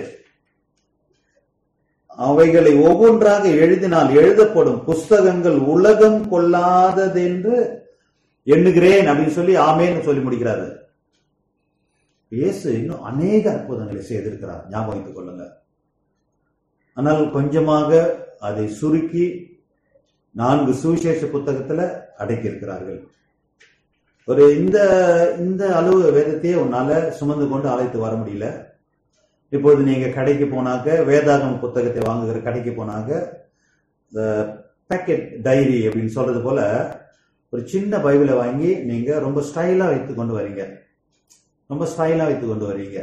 அவைகளை ஒவ்வொன்றாக எழுதினால் எழுதப்படும் புஸ்தகங்கள் உலகம் கொள்ளாததென்று எண்ணுகிறேன் அப்படின்னு சொல்லி ஆமேன்னு சொல்லி முடிக்கிறாரு இயேசு இன்னும் அநேக அற்புதங்களை செய்திருக்கிறார் ஞாபகம் வைத்துக் கொள்ளுங்க ஆனால் கொஞ்சமாக அதை சுருக்கி நான்கு சுவிசேஷ புத்தகத்துல அடக்கி இருக்கிறார்கள் ஒரு இந்த இந்த அளவு வேதத்தையே உன்னால சுமந்து கொண்டு அழைத்து வர முடியல இப்பொழுது நீங்க கடைக்கு போனாக்க வேதாகம புத்தகத்தை வாங்குகிற கடைக்கு போனாக்க இந்த பேக்கெட் டைரி அப்படின்னு சொல்றது போல ஒரு சின்ன பைபிளை வாங்கி நீங்க ரொம்ப ஸ்டைலா வைத்து கொண்டு வரீங்க ரொம்ப ஸ்டைலா வைத்து கொண்டு வரீங்க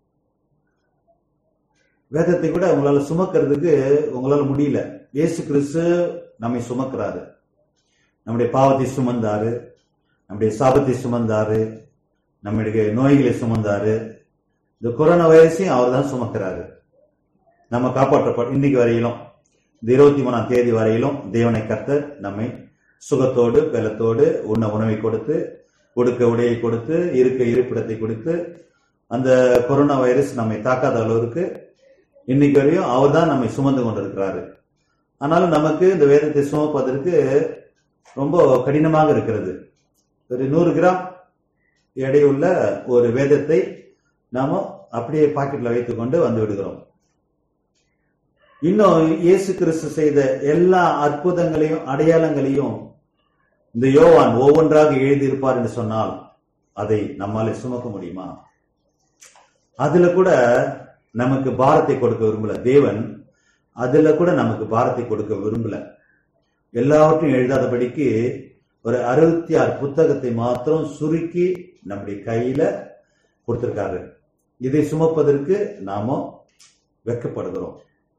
வேதத்தை கூட உங்களால சுமக்கிறதுக்கு உங்களால முடியல இயேசு கிறிஸ்து நம்மை சுமக்கிறாரு நம்முடைய பாவத்தை சுமந்தாரு நம்முடைய சாபத்தை சுமந்தாரு நம்முடைய நோய்களை சுமந்தாரு இந்த கொரோனா வைரஸையும் அவர் தான் சுமக்கிறாரு நம்ம காப்பாற்றப்பட இன்னைக்கு வரையிலும் இந்த இருபத்தி மூணாம் தேதி வரையிலும் தேவனை கர்த்தர் நம்மை சுகத்தோடு பலத்தோடு உண்ண உணவை கொடுத்து கொடுக்க உடையை கொடுத்து இருக்க இருப்பிடத்தை கொடுத்து அந்த கொரோனா வைரஸ் நம்மை தாக்காத அளவுக்கு இன்னைக்கு வரையும் அவர் தான் நம்மை சுமந்து கொண்டிருக்கிறாரு ஆனாலும் நமக்கு இந்த வேதத்தை சுமப்பதற்கு ரொம்ப கடினமாக இருக்கிறது ஒரு நூறு கிராம் எடையுள்ள ஒரு வேதத்தை நாம அப்படியே பாக்கெட்ல வைத்துக்கொண்டு வந்து விடுகிறோம் இன்னும் இயேசு கிறிஸ்து செய்த எல்லா அற்புதங்களையும் அடையாளங்களையும் இந்த யோவான் ஒவ்வொன்றாக எழுதியிருப்பார் என்று சொன்னால் அதை நம்மால சுமக்க முடியுமா அதுல கூட நமக்கு பாரத்தை கொடுக்க விரும்பல தேவன் அதுல கூட நமக்கு பாரத்தை கொடுக்க விரும்பல எல்லாவற்றையும் எழுதாதபடிக்கு ஒரு அறுபத்தி ஆறு புத்தகத்தை மாத்திரம் சுருக்கி நம்முடைய கையில கொடுத்திருக்காரு இதை சுமப்பதற்கு நாம வெக்கப்படுகிறோம்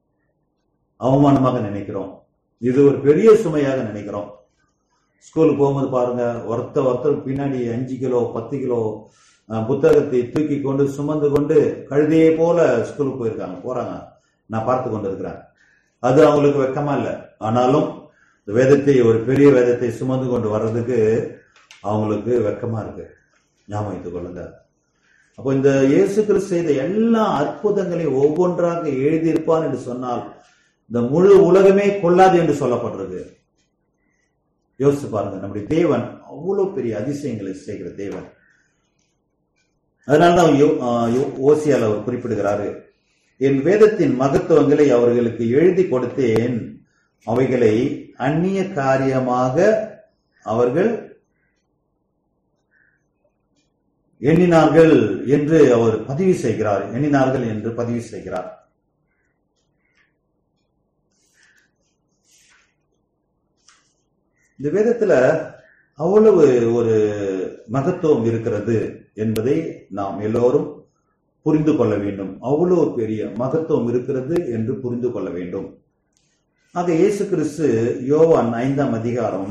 அவமானமாக நினைக்கிறோம் இது ஒரு பெரிய சுமையாக நினைக்கிறோம் ஸ்கூலுக்கு போகும்போது பாருங்க ஒருத்த ஒருத்தர் பின்னாடி அஞ்சு கிலோ பத்து கிலோ அஹ், புத்தகத்தை தூக்கி கொண்டு சுமந்து கொண்டு கழுதையை போல ஸ்கூலுக்கு போயிருக்காங்க போறாங்க நான் பார்த்து கொண்டு இருக்கிறேன் அது அவங்களுக்கு வெக்கமா இல்லை ஆனாலும் இந்த வேதத்தை ஒரு பெரிய வேதத்தை சுமந்து கொண்டு வர்றதுக்கு அவங்களுக்கு வெக்கமா இருக்கு ஞாபகம் வைத்துக் கொள்ளுங்க அப்போ இந்த இயேசு கிறிஸ்து செய்த எல்லா அற்புதங்களையும் ஒவ்வொன்றாக எழுதியிருப்பான் என்று சொன்னால் இந்த முழு உலகமே கொள்ளாது என்று சொல்லப்படுறது யோசிச்சு பாருங்க நம்முடைய தேவன் அவ்வளவு பெரிய அதிசயங்களை செய்கிற தேவன் அதனால்தான் யோ- ஆ, யோ- ஓசியால் அவர் குறிப்பிடுகிறாரு என் வேதத்தின் மகத்துவங்களை அவர்களுக்கு எழுதி கொடுத்தேன் அவைகளை அந்நிய காரியமாக அவர்கள் எண்ணினார்கள் என்று அவர் பதிவு செய்கிறார் எண்ணினார்கள் என்று பதிவு செய்கிறார் இந்த வேதத்துல அவ்வளவு ஒரு மகத்துவம் இருக்கிறது என்பதை நாம் எல்லோரும் புரிந்து கொள்ள வேண்டும் அவ்வளவு பெரிய மகத்துவம் இருக்கிறது என்று புரிந்து கொள்ள வேண்டும் ஆக இயேசு கிறிஸ்து யோவான் ஐந்தாம் அதிகாரம்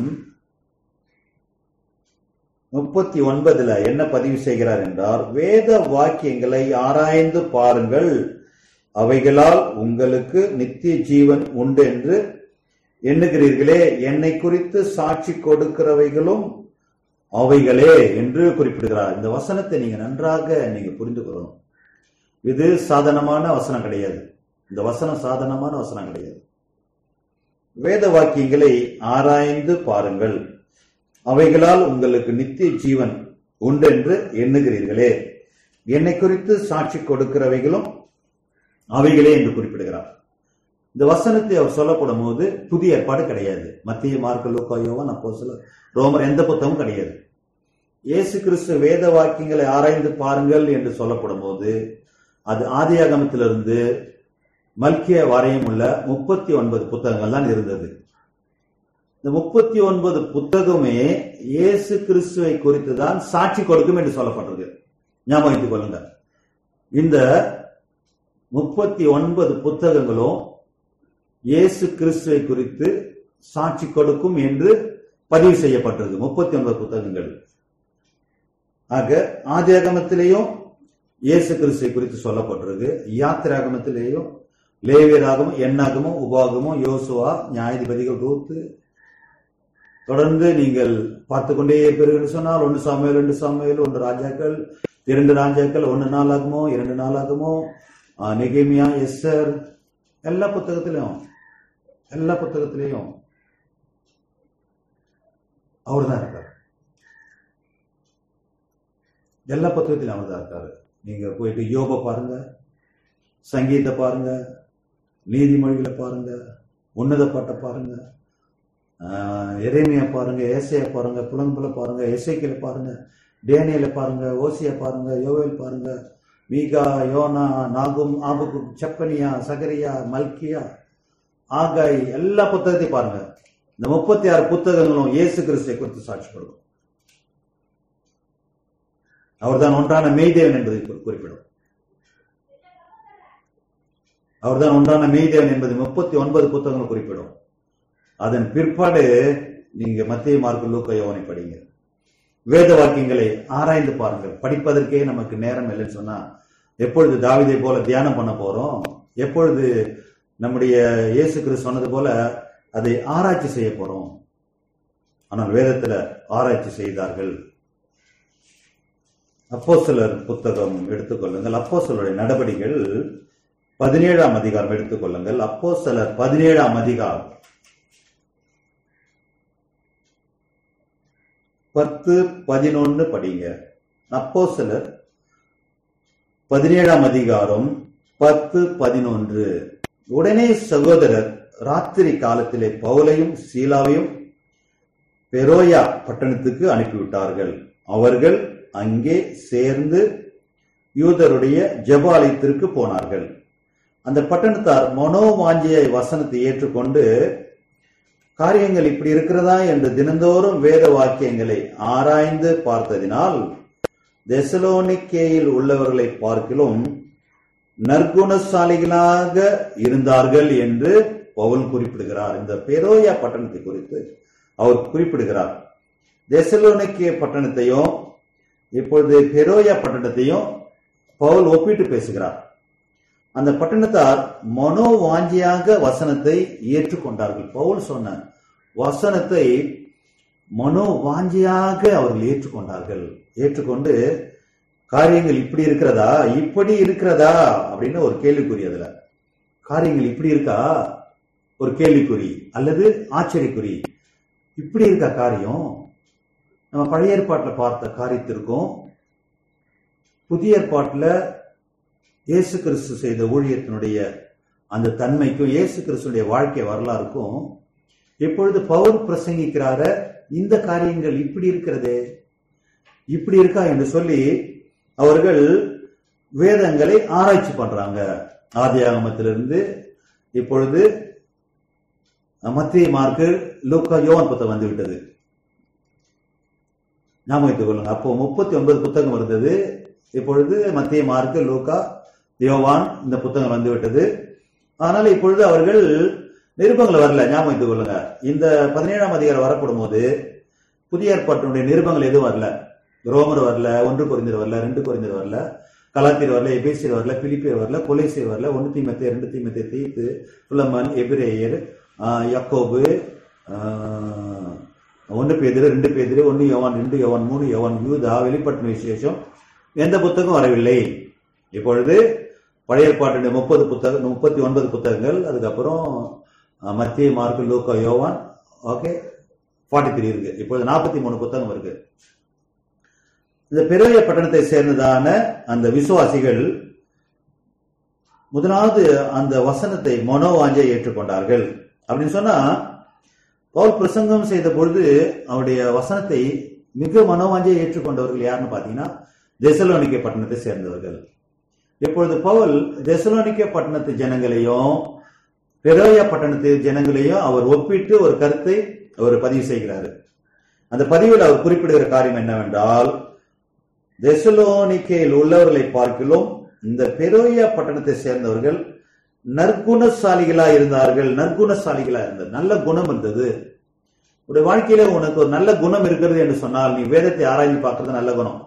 முப்பத்தி ஒன்பதுல என்ன பதிவு செய்கிறார் என்றால் வேத வாக்கியங்களை ஆராய்ந்து பாருங்கள் அவைகளால் உங்களுக்கு நித்திய ஜீவன் உண்டு என்று எண்ணுகிறீர்களே என்னை குறித்து சாட்சி கொடுக்கிறவைகளும் அவைகளே என்று குறிப்பிடுகிறார் இந்த வசனத்தை நீங்க நன்றாக நீங்க புரிந்து கொள்ளணும் இது சாதனமான வசனம் கிடையாது இந்த வசனம் சாதனமான வசனம் கிடையாது வேத வாக்கியங்களை ஆராய்ந்து பாருங்கள் அவைகளால் உங்களுக்கு நித்திய ஜீவன் உண்டென்று எண்ணுகிறீர்களே என்னை குறித்து சாட்சி கொடுக்கிறவைகளும் அவைகளே என்று குறிப்பிடுகிறார் இந்த வசனத்தை அவர் சொல்லப்படும் போது புதிய ஏற்பாடு கிடையாது மத்திய மார்க்க லூக்கா யோவான் அப்போ ரோமர் எந்த புத்தகமும் கிடையாது இயேசு கிறிஸ்து வேத வாக்கியங்களை ஆராய்ந்து பாருங்கள் என்று சொல்லப்படும் போது அது ஆதியாகமத்திலிருந்து மல்கிய வரையும் உள்ள முப்பத்தி ஒன்பது புத்தகங்கள் தான் இருந்தது இந்த முப்பத்தி ஒன்பது புத்தகமே இயேசு கிறிஸ்துவை குறித்து தான் சாட்சி கொடுக்கும் என்று சொல்லப்பட்டிருக்கு ஞாபகம் வைத்துக் கொள்ளுங்க இந்த முப்பத்தி ஒன்பது புத்தகங்களும் இயேசு கிறிஸ்துவை குறித்து சாட்சி கொடுக்கும் என்று பதிவு செய்யப்பட்டிருக்கு முப்பத்தி ஒன்பது புத்தகங்கள் ஆக ஆதியாகமத்திலேயும் இயேசு கிறிஸ்துவை குறித்து சொல்லப்பட்டிருக்கு யாத்திராகமத்திலேயும் லேவியராகமும் எண்ணாகமும் உபாகமும் யோசுவா நியாயாதிபதிகள் ரூத்து தொடர்ந்து நீங்கள் பார்த்து கொண்டே இருப்பீர்கள் சொன்னால் ஒன்று சாமுவேல் ரெண்டு சாமுவேல் ஒன்று ராஜாக்கள் இரண்டு ராஜாக்கள் ஒன்று நாளாகுமோ இரண்டு நாளாகுமோ நெகேமியா எஸ்ஸர் எல்லா புத்தகத்திலையும் எல்லா புத்தகத்திலையும் அவர் தான் இருக்கார் எல்லா புத்தகத்திலும் அவர் தான் இருக்காரு நீங்க போயிட்டு யோப பாருங்க சங்கீத பாருங்க நீதிமொழிகளை பாருங்க உன்னத பாட்டை பாருங்க எரேமியா பாருங்க ஏசைய பாருங்க புலங்குல பாருங்க எசைக்கில பாருங்க டேனியல பாருங்க ஓசிய பாருங்க யோவேல் பாருங்க மீகா யோனா நாகும் ஆபுக்கு செப்பனியா சகரியா மல்கியா ஆகாய் எல்லா புத்தகத்தையும் பாருங்க இந்த முப்பத்தி ஆறு புத்தகங்களும் இயேசு கிறிஸ்துவை குறித்து சாட்சி கொடுக்கும் அவர்தான் ஒன்றான மெய்தேவன் என்பதை குறிப்பிடும் அவர்தான் ஒன்றான மெய்தேவன் என்பது முப்பத்தி ஒன்பது புத்தகங்கள் குறிப்பிடும் அதன் பிற்பாடு நீங்க மத்திய மார்க்கு லூக்க யோவனை படிங்க வேத வாக்கியங்களை ஆராய்ந்து பாருங்கள் படிப்பதற்கே நமக்கு நேரம் இல்லைன்னு சொன்னா எப்பொழுது தாவிதை போல தியானம் பண்ண போறோம் எப்பொழுது நம்முடைய இயேசு கிறிஸ்து சொன்னது போல அதை ஆராய்ச்சி செய்ய போறோம் ஆனால் வேதத்துல ஆராய்ச்சி செய்தார்கள் அப்போ சிலர் புத்தகம் எடுத்துக்கொள்ளுங்கள் அப்போ சிலருடைய நடவடிக்கைகள் பதினேழாம் அதிகாரம் எடுத்துக்கொள்ளுங்கள் அப்போ சிலர் பதினேழாம் அதிகாரம் பத்து பதினொன்னு படிங்க அப்போ சிலர் பதினேழாம் அதிகாரம் பத்து பதினொன்று உடனே சகோதரர் ராத்திரி காலத்திலே பவுலையும் சீலாவையும் பெரோயா பட்டணத்துக்கு அனுப்பிவிட்டார்கள் அவர்கள் அங்கே சேர்ந்து யூதருடைய ஜபாலயத்திற்கு போனார்கள் அந்த பட்டணத்தார் மனோவாஞ்சியை வசனத்தை ஏற்றுக்கொண்டு காரியங்கள் இப்படி இருக்கிறதா என்று தினந்தோறும் வேத வாக்கியங்களை ஆராய்ந்து பார்த்ததினால் தெசலோனிக்கேயில் உள்ளவர்களை பார்க்கிலும் நற்குணசாலிகளாக இருந்தார்கள் என்று பவுல் குறிப்பிடுகிறார் இந்த பெரோயா பட்டணத்தை குறித்து அவர் குறிப்பிடுகிறார் தெசலோனிக்கே பட்டணத்தையும் இப்பொழுது பெரோயா பட்டணத்தையும் பவுல் ஒப்பிட்டு பேசுகிறார் அந்த பட்டணத்தார் மனோவாஞ்சியாக வசனத்தை ஏற்றுக்கொண்டார்கள் பவுல் சொன்ன வசனத்தை மனோவாஞ்சியாக அவர்கள் ஏற்றுக்கொண்டார்கள் ஏற்றுக்கொண்டு காரியங்கள் இப்படி இருக்கிறதா இப்படி இருக்கிறதா அப்படின்னு ஒரு கேள்விக்குறி அதுல காரியங்கள் இப்படி இருக்கா ஒரு கேள்விக்குறி அல்லது ஆச்சரியக்குறி இப்படி இருக்கா காரியம் நம்ம பழைய ஏற்பாட்டில் பார்த்த காரியத்திற்கும் புதிய ஏற்பாட்டில் இயேசு கிறிஸ்து செய்த ஊழியத்தினுடைய அந்த தன்மைக்கும் இயேசு கிறிஸ்துடைய வாழ்க்கை வரலாறுக்கும் இப்பொழுது பவுல் பிரசங்கிக்கிறார இந்த காரியங்கள் இப்படி இருக்கிறதே இப்படி இருக்கா என்று சொல்லி அவர்கள் வேதங்களை ஆராய்ச்சி பண்றாங்க ஆதியாகமத்திலிருந்து இப்பொழுது மத்திய மார்க்கு லூக்கா யோவான் புத்தகம் வந்து விட்டது ஞாபகம் வைத்துக் கொள்ளுங்க அப்போ முப்பத்தி ஒன்பது புத்தகம் இருந்தது இப்பொழுது மத்திய மார்க்கு லூக்கா யோவான் இந்த புத்தகம் வந்து விட்டது ஆனால் இப்பொழுது அவர்கள் நிருபங்கள் வரல ஞாபகம் வைத்துக் கொள்ளுங்க இந்த பதினேழாம் அதிகாரம் வரப்படும் போது புதிய ஏற்பாட்டினுடைய நிருபங்கள் எதுவும் வரல ரோமர் வரல ஒன்று குறைந்தர் வரல ரெண்டு குறைந்தர் வரல கலாத்தியர் வரல எபேசியர் வரல பிலிப்பியர் வரல கொலைசியர் வரல ஒன்று தீமத்தை ரெண்டு தீமத்தை தீத்து புலமன் எபிரேயர் ஆஹ், யாக்கோபு ஆஹ், ஒன்று பேதிரு ரெண்டு பேதிரு ஒன்று யோவான் ரெண்டு யோவான் மூணு யோவான் யூதா வெளிப்பட்டின விசேஷம் எந்த புத்தகம் வரவில்லை இப்பொழுது பழைய ஏற்பாட்டுடைய முப்பது புத்தகம் முப்பத்தி ஒன்பது புத்தகங்கள் அதுக்கப்புறம் அஹ், மத்திய மார்க்கு லூக்கா யோவான் ஓகே ஃபார்ட்டி த்ரீ இருக்கு இப்பொழுது நாற்பத்தி மூணு புத்தகம் இருக்கு இந்த பெரிய பட்டணத்தை சேர்ந்ததான அந்த விசுவாசிகள் முதலாவது அந்த வசனத்தை மனோவாஞ்சை ஏற்றுக்கொண்டார்கள் அப்படின்னு சொன்னா பவுல் பிரசங்கம் செய்த பொழுது அவருடைய வசனத்தை மிக மனோவாஞ்சை ஏற்றுக்கொண்டவர்கள் யாருன்னு பாத்தீங்கன்னா தெசலோனிக்க பட்டணத்தை சேர்ந்தவர்கள் இப்பொழுது பவுல் தெசலோனிக்க பட்டணத்து ஜனங்களையும் பெரோயா பட்டணத்து ஜனங்களையும் அவர் ஒப்பிட்டு ஒரு கருத்தை அவர் பதிவு செய்கிறாரு அந்த பதிவில் அவர் குறிப்பிடுகிற காரியம் என்னவென்றால் தெசலோனிக்கையில் உள்ளவர்களை பார்க்கிலும் இந்த பெரோயா பட்டணத்தை சேர்ந்தவர்கள் நற்குணசாலிகளா இருந்தார்கள் நற்குணசாலிகளா இருந்தது நல்ல குணம் இருந்தது உடைய வாழ்க்கையில உனக்கு ஒரு நல்ல குணம் இருக்கிறது என்று சொன்னால் நீ வேதத்தை ஆராய்ந்து பார்க்கறது நல்ல குணம்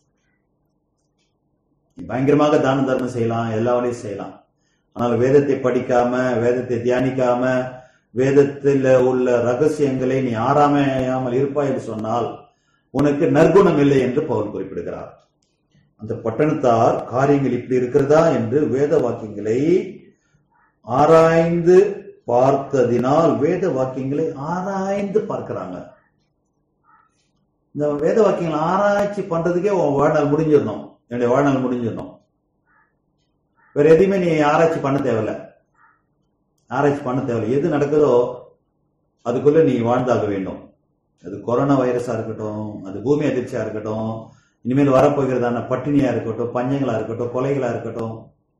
நீ பயங்கரமாக தான தர்மம் செய்யலாம் எல்லா வேலையும் செய்யலாம் ஆனால் வேதத்தை படிக்காம வேதத்தை தியானிக்காம வேதத்தில் உள்ள ரகசியங்களை நீ ஆராயாமல் இருப்பாய் என்று சொன்னால் உனக்கு நற்குணம் இல்லை என்று பவுல் குறிப்பிடுகிறார் அந்த பட்டணத்தார் காரியங்கள் இப்படி இருக்கிறதா என்று வேத வாக்கியங்களை ஆராய்ந்து பார்த்ததினால் வேத வாக்கியங்களை ஆராய்ந்து பார்க்கிறாங்க இந்த வேத வாக்கியங்களை ஆராய்ச்சி பண்றதுக்கே உன் வாழ்நாள் முடிஞ்சிடணும் என்னுடைய வாழ்நாள் முடிஞ்சிடணும் வேற எதையுமே நீ ஆராய்ச்சி பண்ண தேவையில்ல ஆராய்ச்சி பண்ண தேவையில்லை எது நடக்குதோ அதுக்குள்ள நீ வாழ்ந்தாக வேண்டும் அது கொரோனா வைரஸா இருக்கட்டும் அது பூமி அதிர்ச்சியா இருக்கட்டும் இனிமேல் வரப்போகிறதான பட்டினியா இருக்கட்டும் பஞ்சங்களா இருக்கட்டும் கொலைகளா இருக்கட்டும்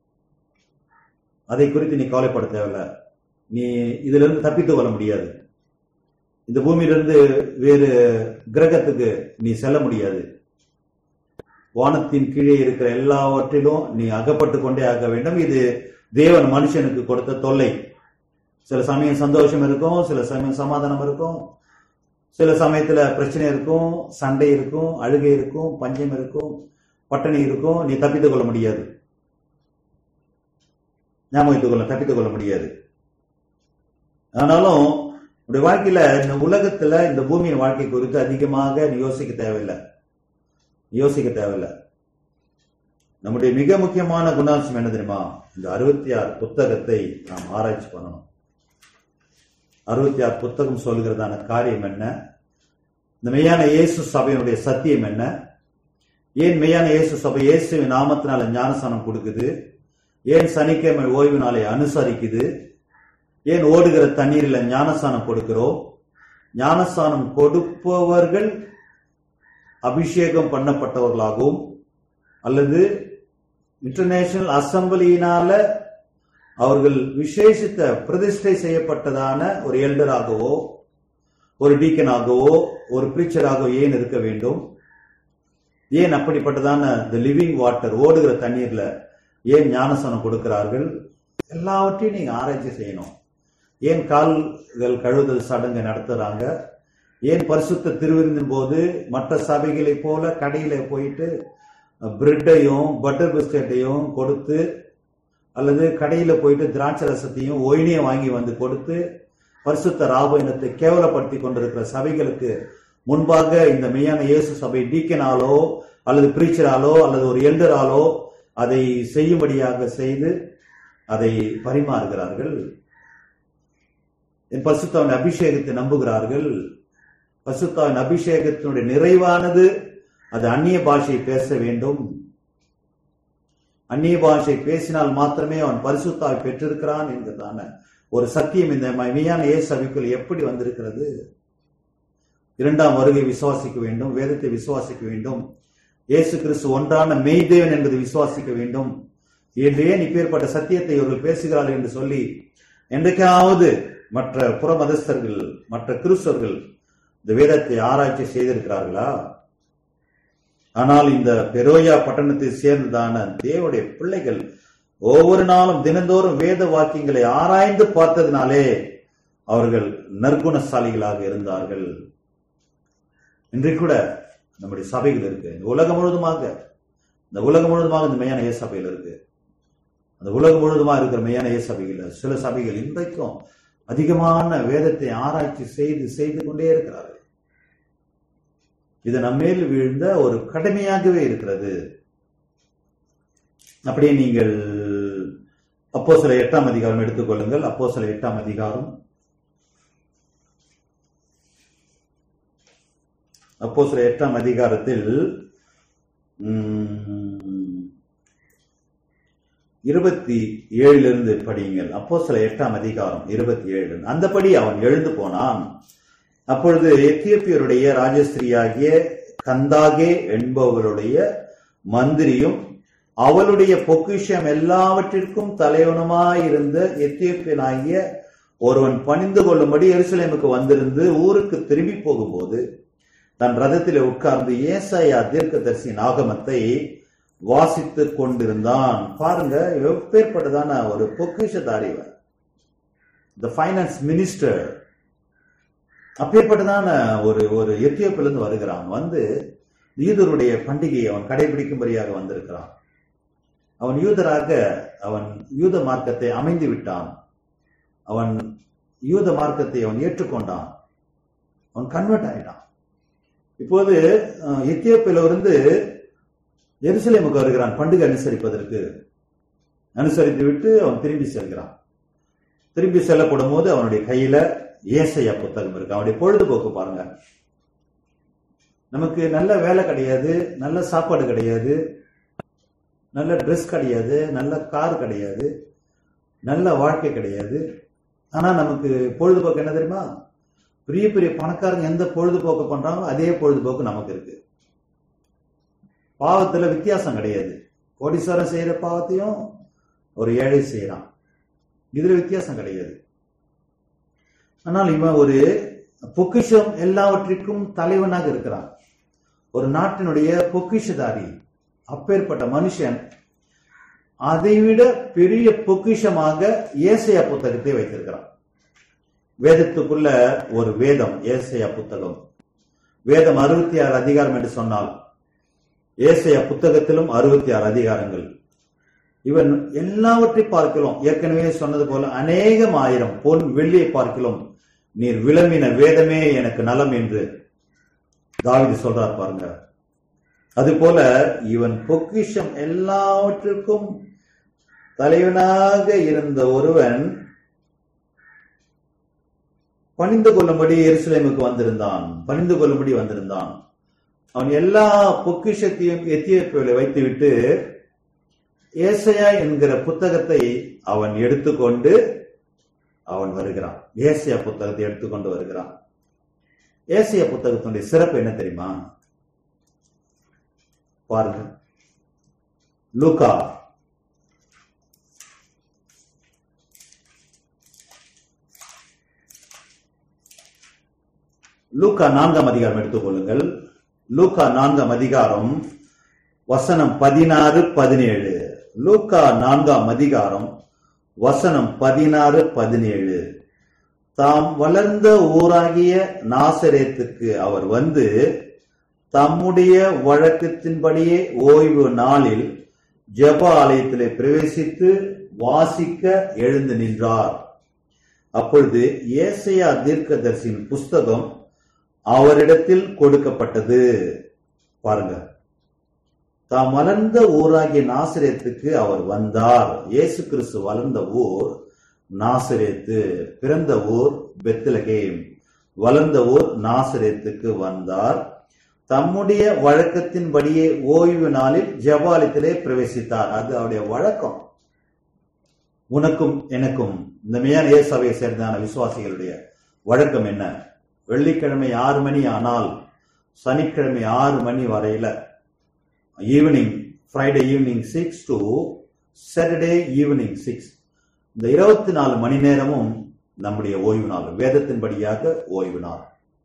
அதை குறித்து நீ கவலைப்பட தேவையில்ல நீ இதுல இருந்து தப்பித்துக் கொள்ள முடியாது இந்த பூமியிலிருந்து வேறு கிரகத்துக்கு நீ செல்ல முடியாது வானத்தின் கீழே இருக்கிற எல்லாவற்றிலும் நீ அகப்பட்டு கொண்டே ஆக வேண்டும் இது தேவன் மனுஷனுக்கு கொடுத்த தொல்லை சில சமயம் சந்தோஷம் இருக்கும் சில சமயம் சமாதானம் இருக்கும் சில சமயத்துல பிரச்சனை இருக்கும் சண்டை இருக்கும் அழுகை இருக்கும் பஞ்சம் இருக்கும் பட்டினி இருக்கும் நீ தப்பித்துக் கொள்ள முடியாது ஞாபகத்துக் கொள்ள தப்பித்துக் கொள்ள முடியாது ஆனாலும் உடைய வாழ்க்கையில இந்த உலகத்துல இந்த பூமியின் வாழ்க்கை குறித்து அதிகமாக நீ யோசிக்க தேவையில்லை யோசிக்க தேவையில்லை நம்முடைய மிக முக்கியமான குணாம்சம் என்ன தெரியுமா இந்த அறுபத்தி ஆறு புத்தகத்தை நாம் ஆராய்ச்சி பண்ணணும் அறுபத்தி ஆறு புத்தகம் சொல்கிறதான காரியம் என்ன இந்த மெய்யான இயேசு சபையினுடைய சத்தியம் என்ன ஏன் மெய்யான இயேசு சபை இயேசுவின் நாமத்தினால ஞானஸ்தானம் கொடுக்குது ஏன் சனிக்கிழமை ஓய்வு நாளை அனுசரிக்குது ஏன் ஓடுகிற தண்ணீரில் ஞானஸ்தானம் கொடுக்கிறோம் ஞானஸ்தானம் கொடுப்பவர்கள் அபிஷேகம் பண்ணப்பட்டவர்களாகவும் அல்லது இன்டர்நேஷனல் அசம்பிளியினால அவர்கள் விசேஷித்த பிரதிஷ்டை செய்யப்பட்டதான ஒரு எல்டராகவோ ஒரு டீக்கனாகவோ ஒரு பிரீச்சராகவோ ஏன் இருக்க வேண்டும் ஏன் அப்படிப்பட்டதான த லிவிங் வாட்டர் ஓடுகிற தண்ணீர்ல ஏன் ஞானசனம் கொடுக்கிறார்கள் எல்லாவற்றையும் நீங்க ஆராய்ச்சி செய்யணும் ஏன் கால்கள் கழுவுதல் சடங்கு நடத்துறாங்க ஏன் பரிசுத்த திருவிருந்தின் போது மற்ற சபைகளை போல கடையில போயிட்டு பிரெட்டையும் பட்டர் பிஸ்கட்டையும் கொடுத்து அல்லது கடையில போயிட்டு திராட்சை ரசத்தையும் ஒயினியும் வாங்கி வந்து கொடுத்து பரிசுத்த ராபயினத்தை கேவலப்படுத்தி கொண்டிருக்கிற சபைகளுக்கு முன்பாக இந்த மெய்யான இயேசு சபை டீக்கனாலோ அல்லது பிரீச்சராலோ அல்லது ஒரு எல்டராலோ அதை செய்யும்படியாக செய்து அதை பரிமாறுகிறார்கள் என் பரிசுத்தாவின் அபிஷேகத்தை நம்புகிறார்கள் பரிசுத்தாவின் அபிஷேகத்தினுடைய நிறைவானது அது அந்நிய பாஷை பேச வேண்டும் அந்நிய பாஷை பேசினால் மாத்திரமே அவன் பரிசுத்தாவை பெற்றிருக்கிறான் என்கிறதான ஒரு சத்தியம் இந்த மெய்யான இயேசு சபைக்குள் எப்படி வந்திருக்கிறது இரண்டாம் வருகை விசுவாசிக்க வேண்டும் வேதத்தை விசுவாசிக்க வேண்டும் இயேசு கிறிஸ்து ஒன்றான மெய்தேவன் என்பதை விசுவாசிக்க வேண்டும் என்று ஏன் இப்பேற்பட்ட சத்தியத்தை இவர்கள் பேசுகிறார்கள் என்று சொல்லி என்றைக்காவது மற்ற புற மதஸ்தர்கள் மற்ற கிறிஸ்தவர்கள் இந்த வேதத்தை ஆராய்ச்சி செய்திருக்கிறார்களா ஆனால் இந்த பெரோயா பட்டணத்தை சேர்ந்ததான தேவனுடைய பிள்ளைகள் ஒவ்வொரு நாளும் தினந்தோறும் வேத வாக்கியங்களை ஆராய்ந்து பார்த்ததினாலே அவர்கள் நற்குணசாலிகளாக இருந்தார்கள் இன்றைக்கு கூட நம்முடைய சபைகள் இருக்கு இந்த உலகம் முழுவதுமாக இந்த உலகம் முழுவதுமாக இந்த மெய்யான ஏ சபையில் இருக்கு அந்த உலகம் முழுவதுமா இருக்கிற மெய்யான ஏ சபைகள் சில சபைகள் இன்றைக்கும் அதிகமான வேதத்தை ஆராய்ச்சி செய்து செய்து கொண்டே இருக்கிறார்கள் இது நம்மேல் வீழ்ந்த ஒரு கடமையாகவே இருக்கிறது அப்படியே நீங்கள் அப்போ சில எட்டாம் அதிகாரம் எடுத்துக்கொள்ளுங்கள் அப்போ சில எட்டாம் அதிகாரம் அப்போ சில எட்டாம் அதிகாரத்தில் உம், இருபத்தி ஏழிலிருந்து படியுங்கள் அப்போ சில எட்டாம் அதிகாரம் இருபத்தி ஏழு அந்தபடி அவன் எழுந்து போனான் அப்பொழுது எத்தியோப்பியருடைய ராஜஸ்திரியாகிய கந்தாகே என்பவருடைய மந்திரியும் அவளுடைய பொக்கிஷம் எல்லாவற்றிற்கும் தலைவனுமாயிருந்த எத்தியோப்பியனாகிய ஒருவன் பணிந்து கொள்ளும்படி எருசலேமுக்கு வந்திருந்து ஊருக்கு திரும்பி போகும்போது தன் ரதத்திலே உட்கார்ந்து ஏசாயா தீர்க்கதரிசியின் ஆகமத்தை வாசித்துக் கொண்டிருந்தான் பாருங்க எப்பேற்பட்டதான ஒரு பொக்கிஷதாரி இவன். the ஃபைனான்ஸ் மினிஸ்டர் அப்பேற்பட்டதான ஒரு ஒரு எத்தியோப்பிலிருந்து வருகிறான் வந்து யூதருடைய பண்டிகையை அவன் கடைபிடிக்கும்படியாக வந்திருக்கிறான் அவன் யூதராக அவன் யூத மார்க்கத்தை அமைந்து விட்டான் அவன் யூத மார்க்கத்தை அவன் ஏற்றுக்கொண்டான் அவன் கன்வெர்ட் ஆயிட்டான் இப்போது அஹ், எத்தியோப்பியிலிருந்து எருசலேமுக்கு வருகிறான் பண்டிகை அனுசரிப்பதற்கு அனுசரித்து விட்டு அவன் திரும்பி செல்கிறான் திரும்பி செல்லப்படும் போது அவனுடைய கையில ஏசையா புத்தகம் இருக்கு அவனுடைய பொழுதுபோக்கு பாருங்க நமக்கு நல்ல வேலை கிடையாது நல்ல சாப்பாடு கிடையாது நல்ல ட்ரெஸ் கிடையாது நல்ல கார் கிடையாது நல்ல வாழ்க்கை கிடையாது ஆனா நமக்கு பொழுதுபோக்கு என்ன தெரியுமா பெரிய பெரிய பணக்காரங்க எந்த பொழுதுபோக்கு பண்றாங்களோ அதே பொழுதுபோக்கு நமக்கு இருக்கு பாவத்துல வித்தியாசம் கிடையாது கோடீஸ்வரன் செய்யற பாவத்தையும் ஒரு ஏழை செய்யறான் இதுல வித்தியாசம் கிடையாது ஆனால் இவன் ஒரு பொக்கிஷம் எல்லாவற்றிற்கும் தலைவனாக இருக்கிறான் ஒரு நாட்டினுடைய பொக்கிஷதாரி அப்பேற்பட்ட மனுஷன் அதைவிட பெரிய பொக்கிஷமாக ஏசையா புத்தகத்தை வைத்திருக்கிறான் வேதத்துக்குள்ள ஒரு வேதம் ஏசையா புத்தகம் வேதம் அறுபத்தி ஆறு அதிகாரம் என்று சொன்னால் ஏசையா புத்தகத்திலும் அறுபத்தி ஆறு அதிகாரங்கள் இவன் எல்லாவற்றை பார்க்கிறோம் ஏற்கனவே சொன்னது போல அநேகம் ஆயிரம் பொன் வெள்ளியை பார்க்கிறோம் நீர் விளம்பின வேதமே எனக்கு நலம் என்று தாவீது சொல்றார் பாருங்க அதுபோல இவன் பொக்கிஷம் எல்லாவற்றிற்கும் தலைவனாக இருந்த ஒருவன் பணிந்து கொள்ளும்படி எருசலேமுக்கு வந்திருந்தான் பணிந்து கொள்ளும்படி வந்திருந்தான் அவன் எல்லா பொக்கிஷத்தையும் எத்தியோப்பியில வைத்துவிட்டு ஏசையா என்கிற புத்தகத்தை அவன் எடுத்துக்கொண்டு அவன் வருகிறான் ஏசியா புத்தகத்தை எடுத்துக்கொண்டு வருகிறான் ஏசியா புத்தகத்தினுடைய சிறப்பு என்ன தெரியுமா பாருங்க லூகா லூக்கா நான்காம் அதிகாரம் எடுத்துக்கொள்ளுங்கள் லூக்கா நான்காம் அதிகாரம் வசனம் பதினாறு பதினேழு லூக்கா நான்காம் அதிகாரம் வசனம் பதினாறு பதினேழு தாம் வளர்ந்த ஊராகிய நாசரேத்துக்கு அவர் வந்து தம்முடைய வழக்கத்தின்படியே ஓய்வு நாளில் ஜெப ஆலயத்திலே பிரவேசித்து வாசிக்க எழுந்து நின்றார் அப்பொழுது ஏசையா தீர்க்கதரிசியின் புஸ்தகம் அவரிடத்தில் கொடுக்கப்பட்டது பாருங்க தாம் வளர்ந்த ஊராகிய நாசிரியத்துக்கு அவர் வந்தார் இயேசு கிறிஸ்து வளர்ந்த ஊர் நாசிரியத்து பிறந்த ஊர் பெத்லகேம் வளர்ந்த ஊர் நாசிரியத்துக்கு வந்தார் தம்முடைய வழக்கத்தின்படியே ஓய்வு நாளில் ஜபாலயத்திலே பிரவேசித்தார் அது அவருடைய வழக்கம் உனக்கும் எனக்கும் இந்த மெய்யான இயேசுவை சேர்ந்தான விசுவாசிகளுடைய வழக்கம் என்ன வெள்ளிக்கிழமை ஆறு மணி ஆனால் சனிக்கிழமை ஆறு மணி வரையில evening Friday evening six to Saturday evening six இந்த இருபத்தி நாலு மணி நேரமும் நம்முடைய ஓய்வு நாள் வேதத்தின்படியாக ஓய்வு நாள்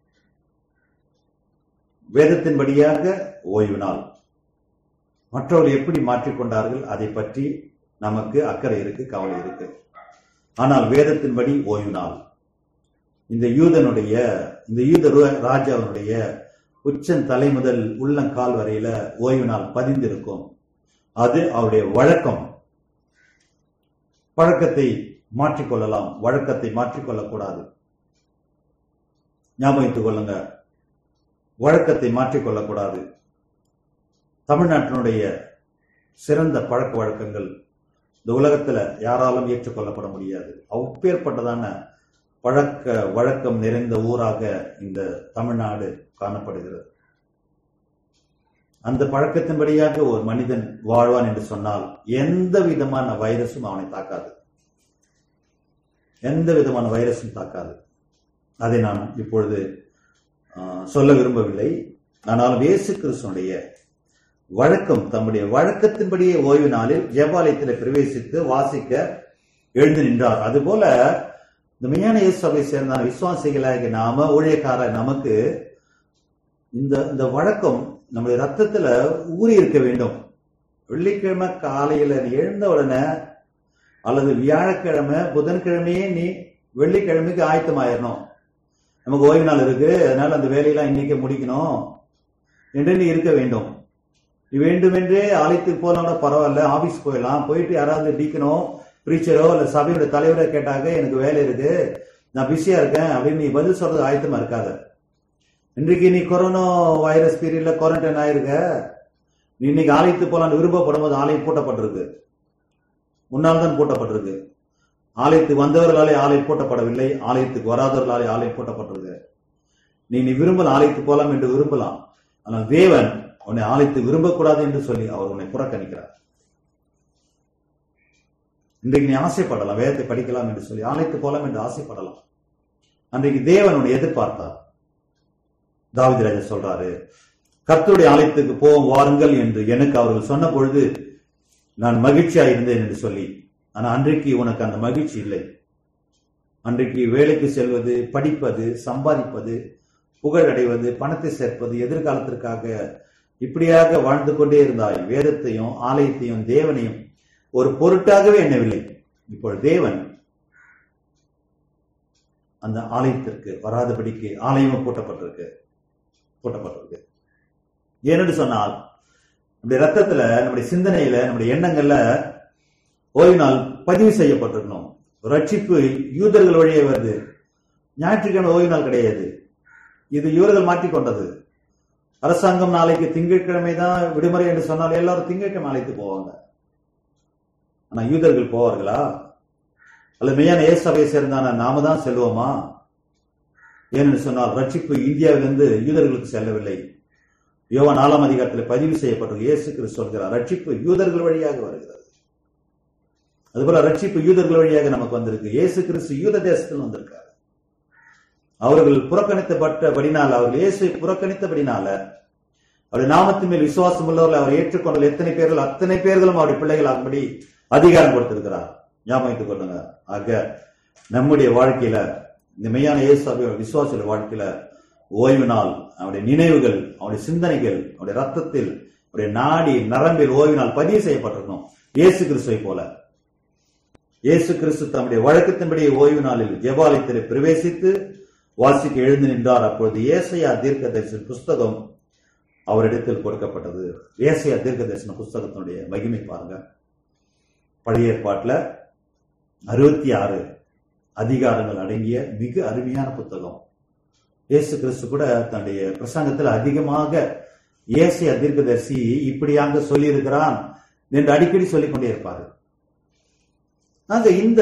வேதத்தின்படியாக ஓய்வு நாள் மற்றவர்கள் எப்படி மாற்றிக்கொண்டார்கள் அதை பற்றி நமக்கு அக்கறை இருக்கு கவலை இருக்கு ஆனால் வேதத்தின்படி ஓய்வு நாள் இந்த யூதனுடைய இந்த யூத ரு- ராஜாவினுடைய உச்சன் தலை முதல் உள்ளங்கால் வரையில ஓய்வு நாள் பதிந்திருக்கும் அது அவருடைய வழக்கம் பழக்கத்தை மாற்றிக்கொள்ளலாம் வழக்கத்தை மாற்றிக்கொள்ளக்கூடாது ஞாபகித்துக் கொள்ளுங்க வழக்கத்தை மாற்றிக்கொள்ளக்கூடாது தமிழ்நாட்டினுடைய சிறந்த பழக்க வழக்கங்கள் இந்த உலகத்துல யாராலும் ஏற்றுக்கொள்ளப்பட முடியாது அப்பேற்பட்டதான பழக்க வழக்கம் நிறைந்த ஊராக இந்த தமிழ்நாடு காணப்படுகிறது அந்த பழக்கத்தின்படியாக ஒரு மனிதன் வாழ்வான் என்று சொன்னால் எந்த விதமான வைரஸும் அவனை தாக்காது எந்த விதமான வைரஸும் தாக்காது அதை நான் இப்பொழுது ஆஹ், சொல்ல விரும்பவில்லை ஆனாலும் இயேசு கிறிஸ்துனுடைய வழக்கம் தம்முடைய வழக்கத்தின்படியே ஓய்வு நாளில் ஜெபாலயத்தில் பிரவேசித்து வாசிக்க எழுந்து நின்றார் அதுபோல இந்த மெய்யான இயேசு சபை சேர்ந்த விசுவாசிகளாகிய நாம ஊழியக்கார நமக்கு இந்த இந்த வழக்கம் நம்முடைய ரத்தத்துல ஊறி இருக்க வேண்டும் வெள்ளிக்கிழமை காலையில நீ எழுந்த உடனே அல்லது வியாழக்கிழமை புதன்கிழமையே நீ வெள்ளிக்கிழமைக்கு ஆயத்தமாயிரணும் நமக்கு ஓய்வு நாள் இருக்கு அதனால அந்த வேலையெல்லாம் இன்னைக்கு முடிக்கணும் என்று நீ இருக்க வேண்டும் நீ வேண்டுமென்றே ஆலயத்துக்கு போலாம் பரவாயில்ல ஆபீஸ் போயிடலாம் போயிட்டு யாராவது டீக்கனோ பிரீச்சரோ இல்ல சபையோட தலைவரை கேட்டாங்க எனக்கு வேலை இருக்கு நான் பிஸியா இருக்கேன் அப்படின்னு நீ பதில் சொல்றது ஆயத்தமா இருக்காத இன்றைக்கு நீ கொரோனா வைரஸ் பீரியட்ல குவாரண்டைன் ஆயிருக்க நீ இன்னைக்கு ஆலயத்துக்கு போலான்னு விருப்பப்படும் போது ஆலயம் பூட்டப்பட்டிருக்கு முன்னால் தான் பூட்டப்பட்டிருக்கு ஆலயத்துக்கு வந்தவர்களாலே ஆலயம் பூட்டப்படவில்லை ஆலயத்துக்கு வராதவர்களாலே ஆலயம் பூட்டப்பட்டிருக்கு நீ நீ விரும்பலாம் ஆலயத்துக்கு போலாம் என்று விரும்பலாம் ஆனால் தேவன் உன்னை ஆலயத்துக்கு விரும்பக்கூடாது என்று சொல்லி அவர் உன்னை புறக்கணிக்கிறார் இன்றைக்கு நீ ஆசைப்படலாம் வேதத்தை படிக்கலாம் என்று சொல்லி ஆலயத்துக்கு போலாம் என்று ஆசைப்படலாம் அன்றைக்கு தேவன் உன்னை எதிர்பார்த்தார் தாவீது ராஜா சொல்றாரு கர்த்தருடைய ஆலயத்துக்கு போவோம் வாருங்கள் என்று எனக்கு அவர்கள் சொன்ன பொழுது நான் மகிழ்ச்சியா இருந்தேன் என்று சொல்லி ஆனா அன்றைக்கு உனக்கு அந்த மகிழ்ச்சி இல்லை அன்றைக்கு வேலைக்கு செல்வது படிப்பது சம்பாதிப்பது புகழ் அடைவது பணத்தை சேர்ப்பது எதிர்காலத்திற்காக இப்படியாக வாழ்ந்து கொண்டே இருந்தாய் வேதத்தையும் ஆலயத்தையும் தேவனையும் ஒரு பொருட்டாகவே எண்ணவில்லை இப்பொழுது தேவன் அந்த ஆலயத்திற்கு வராதபடிக்கு ஆலயமும் பூட்டப்பட்டிருக்கு பூட்டப்பட்டிருக்கு ஏனென்று சொன்னால் நம்முடைய ரத்தத்துல நம்முடைய சிந்தனையில நம்முடைய எண்ணங்கள்ல ஓய்வு நாள் பதிவு செய்யப்பட்டிருக்கணும் ரட்சிப்பு யூதர்கள் வழியே வருது ஞாயிற்றுக்கிழமை ஓய்வு நாள் கிடையாது இது யூதர்கள் மாற்றிக்கொண்டது அரசாங்கம் நாளைக்கு திங்கட்கிழமை தான் விடுமுறை என்று சொன்னால் எல்லாரும் திங்கட்கிழமை அழைத்து போவாங்க ஆனா யூதர்கள் போவார்களா அல்லது மெய்யான ஏசபையை சேர்ந்தான நாம தான் செல்வோமா ஏனென்று சொன்னால் ரட்சிப்பு இந்தியாவிலிருந்து யூதர்களுக்கு செல்லவில்லை யோவா நாலாம் அதிகாரத்தில் பதிவு செய்யப்பட்டது இயேசு கிறிஸ்து சொல்கிறார் ரட்சிப்பு யூதர்கள் வழியாக வருகிறது அதுபோல ரட்சிப்பு யூதர்கள் வழியாக நமக்கு வந்திருக்கு இயேசு கிறிஸ்து யூத தேசத்தில் வந்திருக்கார் அவர்கள் புறக்கணித்தப்பட்டபடினால் அவர்கள் இயேசு புறக்கணித்தபடினால அவருடைய நாமத்தின் மேல் விசுவாசம் உள்ளவர்கள் அவர் ஏற்றுக்கொண்ட எத்தனை பேர்கள் அத்தனை பேர்களும் அவருடைய பிள்ளைகள் ஆகும்படி அதிகாரம் கொடுத்திருக்கிறார் ஞாபகத்துக் கொள்ளுங்க ஆக நம்முடைய வாழ்க்கையில இந்த மெய்யான இயேசு சபையோட விசுவாசியோட வாழ்க்கையில ஓய்வு நாள் அவருடைய நினைவுகள் அவருடைய சிந்தனைகள் அவருடைய ரத்தத்தில் அவருடைய நாடி நரம்பில் ஓய்வு நாள் பதிவு செய்யப்பட்டிருக்கணும் இயேசு கிறிஸ்துவை போல இயேசு கிறிஸ்து தம்முடைய வழக்கத்தின்படி ஓய்வு நாளில் ஜெபாலயத்தில் பிரவேசித்து வாசிக்க எழுந்து நின்றார் அப்பொழுது ஏசையா தீர்க்க தரிசன புஸ்தகம் அவரிடத்தில் கொடுக்கப்பட்டது ஏசையா தீர்க்க தரிசன புஸ்தகத்தினுடைய மகிமை பாருங்க பழைய ஏற்பாட்டுல அறுபத்தி ஆறு அதிகாரங்கள் அடங்கிய மிக அருமையான புத்தகம் இயேசு கிறிஸ்து கூட தன்னுடைய பிரசங்கத்தில் அதிகமாக ஏசையா தீர்க்கதரிசி இப்படியாக சொல்லியிருக்கிறான் என்று அடிக்கடி சொல்லிக் கொண்டே இருப்பாரு ஆக இந்த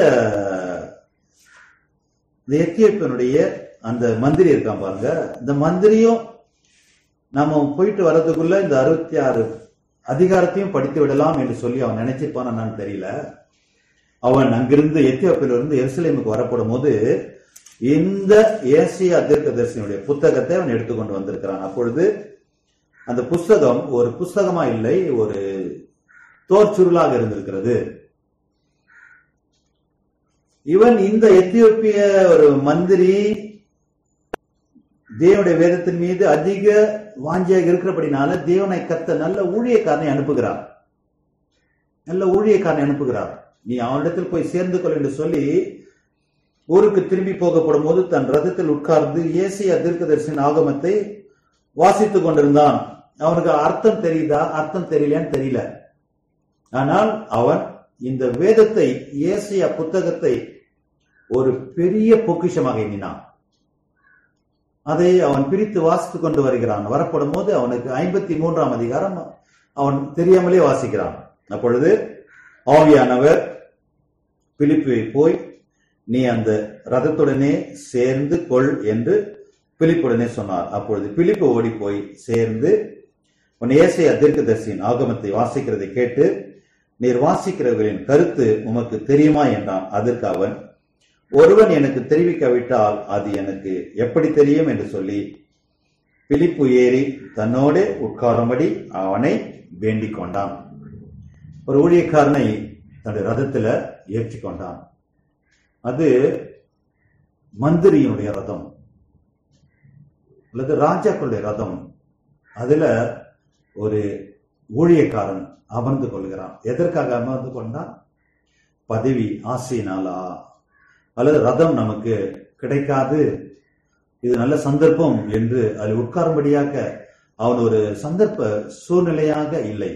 இந்த எத்தியோப்பியனுடைய அந்த மந்திரி இருக்கான் பாருங்க இந்த மந்திரியும் நம்ம போயிட்டு வர்றதுக்குள்ள இந்த அறுபத்தி ஆறு அதிகாரத்தையும் படித்து விடலாம் என்று சொல்லி அவன் நினைச்சிருப்பான் என்னன்னு தெரியல அவன் அங்கிருந்து எத்தியோப்பியிலிருந்து எருசலேமுக்கு வரப்படும் போது இந்த ஏசியா தீர்க்கதரிசனுடைய புத்தகத்தை அவன் எடுத்துக்கொண்டு வந்திருக்கிறான் அப்பொழுது அந்த புஸ்தகம் ஒரு புஸ்தகமா இல்லை ஒரு தோற்சுருளாக இருந்திருக்கிறது இவன் இந்த எத்தியோப்பிய ஒரு மந்திரி தேவனுடைய வேதத்தின் மீது அதிக வாஞ்சியாக இருக்கிறபடினால தேவனை கத்த நல்ல ஊழியக்காரனை அனுப்புகிறார் நல்ல ஊழியக்காரனை அனுப்புகிறார் நீ அவனிடத்தில் போய் சேர்ந்து கொள் என்று சொல்லி ஊருக்கு திரும்பி போகப்படும் போது தன் ரதத்தில் உட்கார்ந்து ஏசியா தீர்க்கதரிசியின் ஆகமத்தை வாசித்துக் கொண்டிருந்தான் அவனுக்கு அர்த்தம் தெரியுதா அர்த்தம் தெரியலையான்னு தெரியல ஆனால் அவன் இந்த வேதத்தை ஏசியா புத்தகத்தை ஒரு பெரிய பொக்கிஷமாக எண்ணினான் அதை அவன் பிரித்து வாசித்துக் கொண்டு வருகிறான் வரப்படும் போது அவனுக்கு ஐம்பத்தி மூன்றாம் அதிகாரம் அவன் தெரியாமலே வாசிக்கிறான் அப்பொழுது ஆவியானவர் பிலிப்பை போய் நீ அந்த ரதத்துடனே சேர்ந்து கொள் என்று பிலிப்புடனே சொன்னார் அப்பொழுது பிலிப்பு ஓடி போய் சேர்ந்து உன் ஏசைய தீர்க்கதரிசியின் ஆகமத்தை வாசிக்கிறதை கேட்டு நீர் வாசிக்கிறவர்களின் கருத்து உமக்கு தெரியுமா என்றான் அதற்கு அவன் ஒருவன் எனக்கு தெரிவிக்காவிட்டால் அது எனக்கு எப்படி தெரியும் என்று சொல்லி பிலிப்பு ஏறி தன்னோடு உட்காரும்படி அவனை வேண்டிக் கொண்டான் ஒரு ஊழியக்காரனை தன்னுடைய ரதத்துல ஏற்றி கொண்டான் அது மந்திரியினுடைய ரதம் அல்லது ராஜாக்களுடைய ரதம் அதுல ஒரு ஊழியக்காரன் அமர்ந்து கொள்கிறான் எதற்காக அமர்ந்து கொண்டான் பதவி ஆசையினாலா அல்லது ரதம் நமக்கு கிடைக்காது இது நல்ல சந்தர்ப்பம் என்று அதில் உட்காரும்படியாக அவன் ஒரு சந்தர்ப்ப சூழ்நிலையாக இல்லை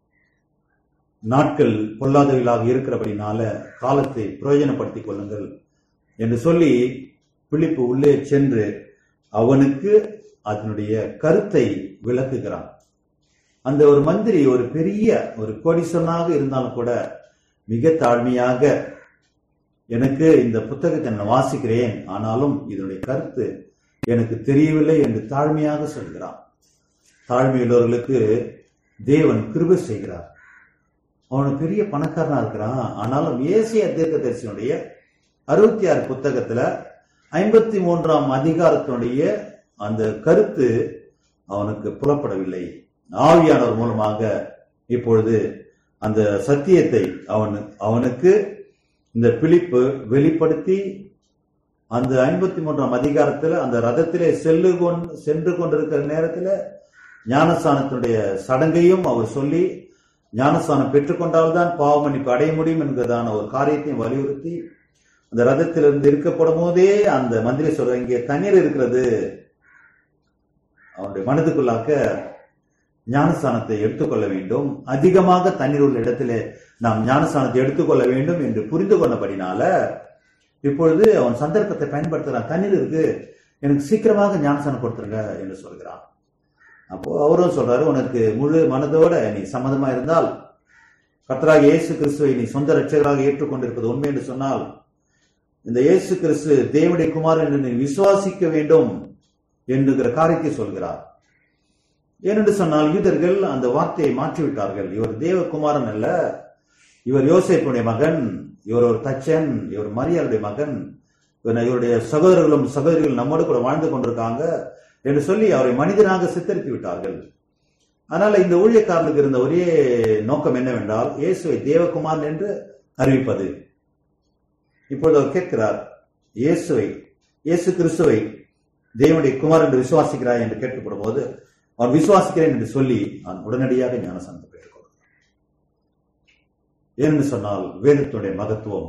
நாட்கள் பொல்லாதவைகளாக இருக்கிறபடினால காலத்தை பிரயோஜனப்படுத்திக் கொள்ளுங்கள் என்று சொல்லி பிலிப்பு உள்ளே சென்று அவனுக்கு அதனுடைய கருத்தை விளக்குகிறான் அந்த ஒரு மந்திரி ஒரு பெரிய ஒரு கோடீஸ்வரனாக இருந்தாலும் கூட மிக தாழ்மையாக எனக்கு இந்த புத்தகத்தை நான் வாசிக்கிறேன் ஆனாலும் இதனுடைய கருத்து எனக்கு தெரியவில்லை என்று தாழ்மையாக சொல்கிறான் தாழ்மையுள்ளவர்களுக்கு தேவன் கிருபை செய்கிறார் அவன் பெரிய பணக்காரனா இருக்கிறான் ஆனாலும் ஏசிய தீர்க்கதரிசியினுடைய அறுபத்தி ஆறு புத்தகத்துல ஐம்பத்தி மூன்றாம் அதிகாரத்தினுடைய அந்த கருத்து அவனுக்கு புலப்படவில்லை ஆவியானவர் மூலமாக இப்பொழுது அந்த சத்தியத்தை அவன் அவனுக்கு இந்த பிலிப்பு வெளிப்படுத்தி அந்த ஐம்பத்தி மூன்றாம் அதிகாரத்துல அந்த ரதத்திலே செல்லு கொண்டு சென்று கொண்டிருக்கிற நேரத்துல ஞானஸ்தானத்தினுடைய சடங்கையும் அவர் சொல்லி ஞானஸ்தானம் பெற்றுக்கொண்டால்தான் பாவ மன்னிப்பு அடைய முடியும் என்கிறதான ஒரு காரியத்தையும் வலியுறுத்தி அந்த ரதத்திலிருந்து இருக்கப்படும் போதே அந்த மந்திரி சொல்ற இங்கே தண்ணீர் இருக்கிறது அவனுடைய மனதுக்குள்ளாக்க ஞானஸ்தானத்தை எடுத்துக்கொள்ள வேண்டும் அதிகமாக தண்ணீர் உள்ள இடத்திலே நாம் ஞானஸ்தானத்தை எடுத்துக்கொள்ள வேண்டும் என்று புரிந்து கொண்டபடினால இப்பொழுது அவன் சந்தர்ப்பத்தை பயன்படுத்துறான் தண்ணீர் இருக்கு எனக்கு சீக்கிரமாக ஞானஸ்தானம் கொடுத்துருங்க என்று சொல்கிறான் அப்போ அவரும் சொல்றாரு உனக்கு முழு மனதோட நீ சம்மதமா இருந்தால் கர்த்தராக இயேசு கிறிஸ்துவை நீ சொந்த ரட்சகராக ஏற்றுக்கொண்டிருப்பது உண்மை என்று சொன்னால் இந்த இயேசு கிறிஸ்து தேவனுடைய குமாரன் என்று நீ விசுவாசிக்க வேண்டும் என்கிற காரியத்தை சொல்கிறார் ஏனென்று சொன்னால் யூதர்கள் அந்த வார்த்தையை மாற்றிவிட்டார்கள் இவர் தேவகுமாரன் அல்ல இவர் யோசேப்புடைய மகன் இவர் ஒரு தச்சன் இவர் மரியாளுடைய மகன் இவர் இவருடைய சகோதரர்களும் சகோதரிகள் நம்மோடு கூட வாழ்ந்து கொண்டிருக்காங்க என்று சொல்லி அவரை மனிதனாக சித்தரித்து விட்டார்கள் அதனால இந்த ஊழியக்காரனுக்கு இருந்த ஒரே நோக்கம் என்னவென்றால் இயேசுவை தேவகுமாரன் என்று அறிவிப்பது இப்பொழுது அவர் கேட்கிறார் இயேசுவை இயேசு கிறிஸ்துவை தேவனுடைய குமார் என்று விசுவாசிக்கிறாய் என்று கேட்கப்படும் போது அவன் விசுவாசிக்கிறேன் என்று சொல்லி நான் உடனடியாக ஞானசாந்தம் பெற்றுக் கொள்கிறான் ஏனென்று சொன்னால் வேதத்துடைய மகத்துவம்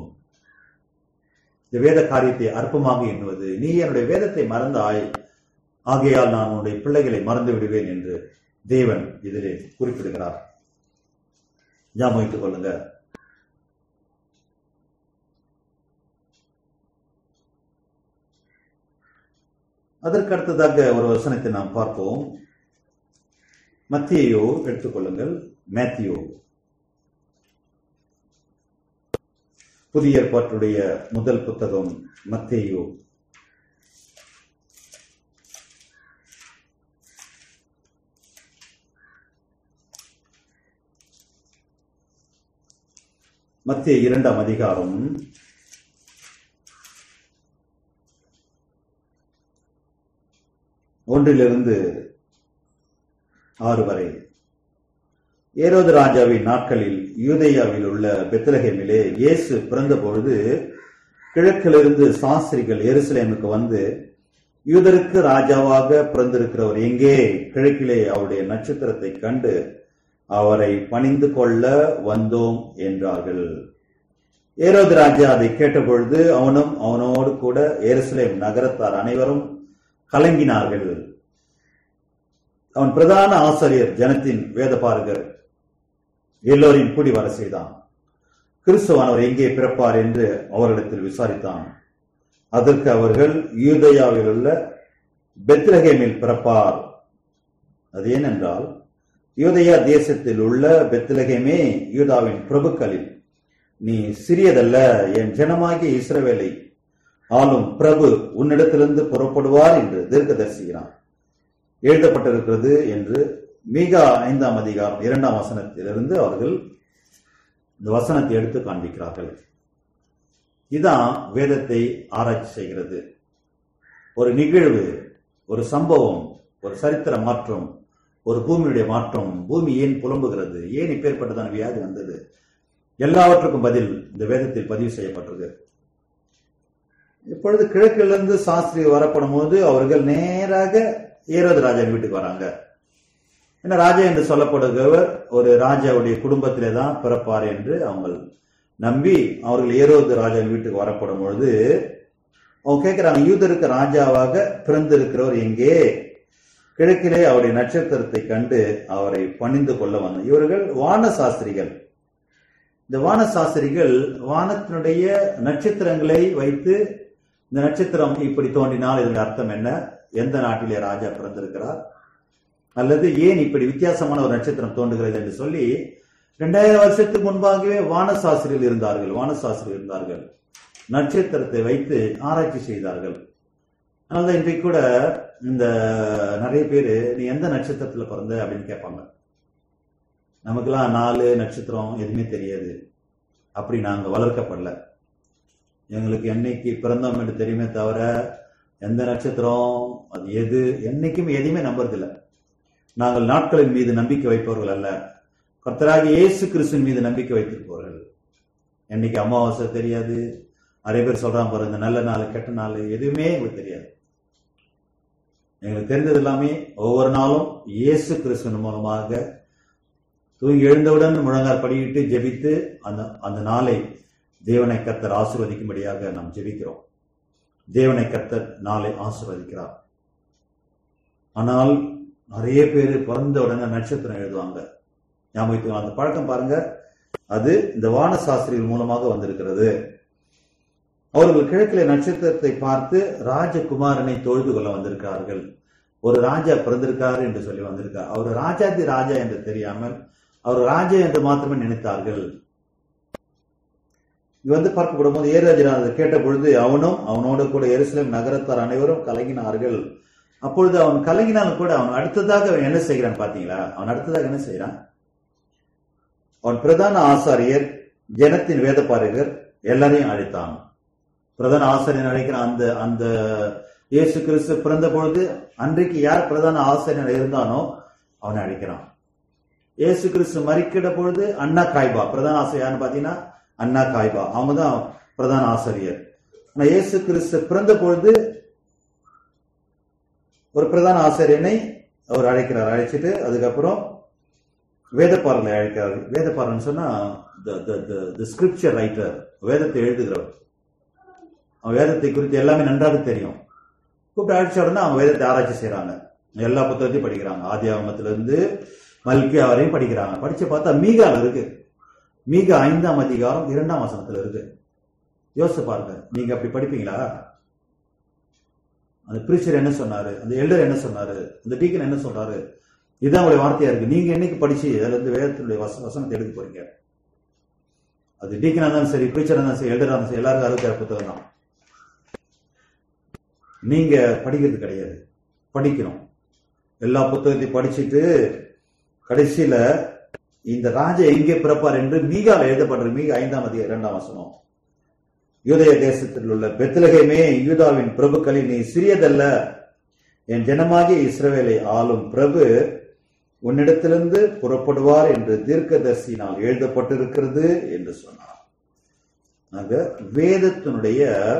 இந்த வேத காரியத்தை அற்பமாக எண்ணுவது நீ என்னுடைய வேதத்தை மறந்தாய் ஆகையால் நான் உன்னுடைய பிள்ளைகளை மறந்து விடுவேன் என்று தேவன் இதிலே குறிப்பிடுகிறார் ஞாபகம் வைத்துக் கொள்ளுங்க அதற்கு அடுத்ததாக ஒரு வசனத்தை நாம் பார்ப்போம் மத்தியோ எடுத்துக்கொள்ளுங்கள் மேத்தியோ புதிய ஏற்பாட்டுடைய முதல் புத்தகம் மத்தேயோ மத்திய இரண்டாம் அதிகாரம் ஒன்றிலிருந்து ஆறு வரை ஏரோது ராஜாவின் நாட்களில் யூதேயாவில் உள்ள பெத்லஹேமிலே இயேசு பிறந்த பொழுது கிழக்கிலிருந்து சாஸ்திரிகள் எருசலேமுக்கு வந்து யூதருக்கு ராஜாவாக பிறந்திருக்கிறவர் எங்கே கிழக்கிலே அவருடைய நட்சத்திரத்தை கண்டு அவரை பணிந்து கொள்ள வந்தோம் என்றார்கள் ஏரோது ராஜா அதை கேட்டபொழுது அவனும் அவனோடு கூட எருசலேம் நகரத்தார் அனைவரும் கலங்கினார்கள் அவன் பிரதான ஆசிரியர் ஜனத்தின் வேதபாரகர் எல்லோரையும் கூடி வர செய்தான் கிறிஸ்துவானவர் எங்கே பிறப்பார் என்று அவர்களிடத்தில் விசாரித்தான் அதற்கு அவர்கள் யூதயாவில் உள்ள பெத்லகேமில் பிறப்பார் அது ஏனென்றால் யூதயா தேசத்தில் உள்ள பெத்லகேமே யூதாவின் பிரபுக்களில் நீ சிறியதல்ல என் ஜனமாகிய இஸ்ரவேலை ஆளும் பிரபு உன்னிடத்திலிருந்து புறப்படுவார் என்று தீர்க்கதரிசிக்கிறான் எழுதப்பட்டிருக்கிறது என்று மீகா ஐந்தாம் அதிகாரம் இரண்டாம் வசனத்திலிருந்து அவர்கள் இந்த வசனத்தை எடுத்து காண்பிக்கிறார்கள் இதான் வேதத்தை ஆராய்ச்சி செய்கிறது ஒரு நிகழ்வு ஒரு சம்பவம் ஒரு சரித்திர மாற்றம் ஒரு பூமியுடைய மாற்றம் பூமி ஏன் புலம்புகிறது ஏன் இப்பேற்பட்டதான வியாதி வந்தது எல்லாவற்றுக்கும் பதில் இந்த வேதத்தில் பதிவு செய்யப்பட்டிருக்கு இப்பொழுது கிழக்கிலிருந்து சாஸ்திரி வரப்படும் போது அவர்கள் நேராக ஏரோது ராஜா வீட்டுக்கு வராங்க ஏன்னா ராஜா என்று சொல்லப்படுகிறவர் ஒரு ராஜாவுடைய குடும்பத்திலே தான் பிறப்பார் என்று அவங்க நம்பி அவர்கள் ஏரோது ராஜா வீட்டுக்கு வரப்படும் பொழுது அவங்க கேட்கிறாங்க யூதருக்கு ராஜாவாக பிறந்திருக்கிறவர் எங்கே கிழக்கிலே அவருடைய நட்சத்திரத்தை கண்டு அவரை பணிந்து கொள்ள வந்தார் இவர்கள் வான சாஸ்திரிகள் இந்த வான சாஸ்திரிகள் வானத்தினுடைய நட்சத்திரங்களை வைத்து இந்த நட்சத்திரம் இப்படி தோன்றினால் இதனுடைய அர்த்தம் என்ன எந்த நாட்டிலே ராஜா பிறந்திருக்கிறார் அல்லது ஏன் இப்படி வித்தியாசமான ஒரு நட்சத்திரம் தோன்றுகிறது என்று சொல்லி இரண்டாயிரம் வருஷத்துக்கு முன்பாகவே வானசாஸ்திரிகள் இருந்தார்கள் வானசாஸ்திரிகள் இருந்தார்கள் நட்சத்திரத்தை வைத்து ஆராய்ச்சி செய்தார்கள் அதனால இன்றைக்கு கூட இந்த நிறைய பேர் நீ எந்த நட்சத்திரத்துல பிறந்த அப்படின்னு கேட்பாங்க நமக்கெல்லாம் நாலு நட்சத்திரம் எதுவுமே தெரியாது அப்படி நாங்க வளர்க்கப்படல எங்களுக்கு என்னைக்கு பிறந்தோம் என்று தெரியுமே தவிர எந்த நட்சத்திரம் அது எது என்னைக்கும் எதையுமே நம்புறதில்ல நாங்கள் நாட்களின் மீது நம்பிக்கை வைப்பவர்கள் அல்ல கர்த்தராகி இயேசு கிறிஸ்துவின் மீது நம்பிக்கை வைத்திருப்பவர்கள் என்னைக்கு அமாவாசை தெரியாது நிறைய பேர் சொல்றாங்க பாருங்க இந்த நல்ல நாள் கெட்ட நாள் எதுவுமே எங்களுக்கு தெரியாது எங்களுக்கு தெரிந்தது எல்லாமே ஒவ்வொரு நாளும் இயேசு கிறிஸ்துவின் மூலமாக தூங்கி எழுந்தவுடன் முழங்கால் படியிட்டு ஜெபித்து அந்த அந்த நாளை தேவனை கர்த்தர் ஆசிர்வதிக்கும்படியாக நாம் ஜெபிக்கிறோம் தேவனை கர்த்தர் நாளை ஆசிர்வதிக்கிறார் ஆனால் நிறைய பேர் பிறந்த உடனே நட்சத்திரம் எழுதுவாங்க ஞாபகத்துக்கு அந்த பழக்கம் பாருங்க அது இந்த வான சாஸ்திரிகள் மூலமாக வந்திருக்கிறது அவர்கள் கிழக்கிலே நட்சத்திரத்தை பார்த்து ராஜகுமாரனை தொழுது கொள்ள வந்திருக்கிறார்கள் ஒரு ராஜா பிறந்திருக்காரு என்று சொல்லி வந்திருக்கார் அவர் ராஜாதி ராஜா என்று தெரியாமல் அவர் ராஜா என்று மாத்திரமே நினைத்தார்கள் இது வந்து பார்க்கப்படும் போது ஏராஜன் அதை கேட்ட பொழுது அவனும் அவனோடு கூட எருசலேம் நகரத்தார் அனைவரும் கலங்கினார்கள் அப்பொழுது அவன் கலங்கினாலும் கூட அவன் அடுத்ததாக அவன் என்ன செய்கிறான் பாத்தீங்களா அவன் அடுத்ததாக என்ன செய்யறான் அவன் பிரதான ஆசாரியர் ஜனத்தின் வேதப்பாரகர் எல்லாரையும் அழைத்தான் பிரதான ஆசிரியர் அழைக்கிறான் அந்த அந்த இயேசு கிறிஸ்து பிறந்த பொழுது அன்றைக்கு யார் பிரதான ஆசிரியர் இருந்தானோ அவனை அழைக்கிறான் இயேசு கிறிஸ்து மறிக்கிற பொழுது அண்ணா காய்பா பிரதான ஆசிரியர் பாத்தீங்கன்னா அண்ணா காய்பா அவங்க தான் பிரதான ஆசிரியர் ஆனா இயேசு கிறிஸ்து பிறந்த பொழுது ஒரு பிரதான ஆசிரியனை அவர் அழைக்கிறார் அழைச்சிட்டு அதுக்கப்புறம் வேதப்பாரனை அழைக்கிறார் வேதப்பாரன் சொன்னா த ஸ்கிரிப்சர் ரைட்டர் வேதத்தை எழுதுகிறவர் அவன் வேதத்தை குறித்து எல்லாமே நன்றாக தெரியும் கூப்பிட்டு அழைச்ச உடனே அவங்க வேதத்தை ஆராய்ச்சி செய்யறாங்க எல்லா புத்தகத்தையும் படிக்கிறாங்க ஆதி ஆகமத்துல இருந்து மல்கியா வரையும் படிக்கிறாங்க படிச்சு பார்த்தா மீகால இருக்கு மீகா ஐந்தாம் அதிகாரம் இரண்டாம் வசனத்துல இருக்கு யோசிச்சு பாருங்க நீங்க அப்படி படிப்பீங்களா அந்த பிரீச்சர் என்ன சொன்னாரு அந்த எல்டர் என்ன சொன்னாரு அந்த டீக்கன் என்ன சொல்றாரு இதுதான் உங்களுடைய வார்த்தையா இருக்கு நீங்க என்னைக்கு படிச்சு அதுல இருந்து வேதத்தினுடைய வச வசனத்தை எடுக்க போறீங்க அது டீக்கனா இருந்தாலும் சரி பிரீச்சரா இருந்தாலும் சரி எல்டரா இருந்தாலும் சரி எல்லாருக்கும் அறுபத்தாறு புத்தகம் தான் நீங்க படிக்கிறது கிடையாது படிக்கணும் எல்லா புத்தகத்தையும் படிச்சுட்டு கடைசியில இந்த ராஜா எங்கே பிறப்பார் என்று மீகால எழுதப்படுற மீக ஐந்தாம் அதிக இரண்டாம் வசனம் யூதய தேசத்தில் உள்ள பெத்லகேமே யூதாவின் பிரபுக்களில் நீ சிறியதல்ல என் ஜனமாகிய இஸ்ரவேலை ஆளும் பிரபு உன்னிடத்திலிருந்து புறப்படுவார் என்று தீர்க்கதரிசினால் எழுதப்பட்டிருக்கிறது என்று சொன்னார் ஆக வேதத்தினுடைய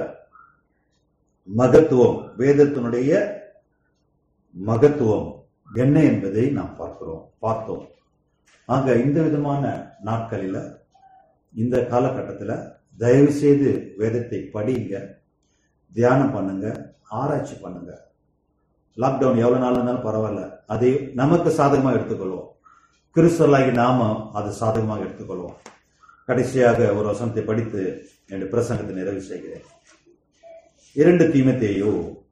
மகத்துவம் வேதத்தினுடைய மகத்துவம் என்ன என்பதை நாம் பார்க்கிறோம் பார்த்தோம் ஆக இந்த விதமான நாட்களில இந்த காலகட்டத்தில் தயவு செய்து வேதத்தை படிங்க தியானம் பண்ணுங்க ஆராய்ச்சி பண்ணுங்க லாக்டவுன் எவ்வளவு நாள் இருந்தாலும் பரவாயில்ல அதை நமக்கு சாதகமாக எடுத்துக்கொள்வோம் கிறிஸ்தவர்களாகி நாம அதை சாதகமாக எடுத்துக்கொள்வோம் கடைசியாக ஒரு வசனத்தை படித்து என்னுடைய பிரசங்கத்தை நிறைவு செய்கிறேன் இரண்டு தீமத்தேயோ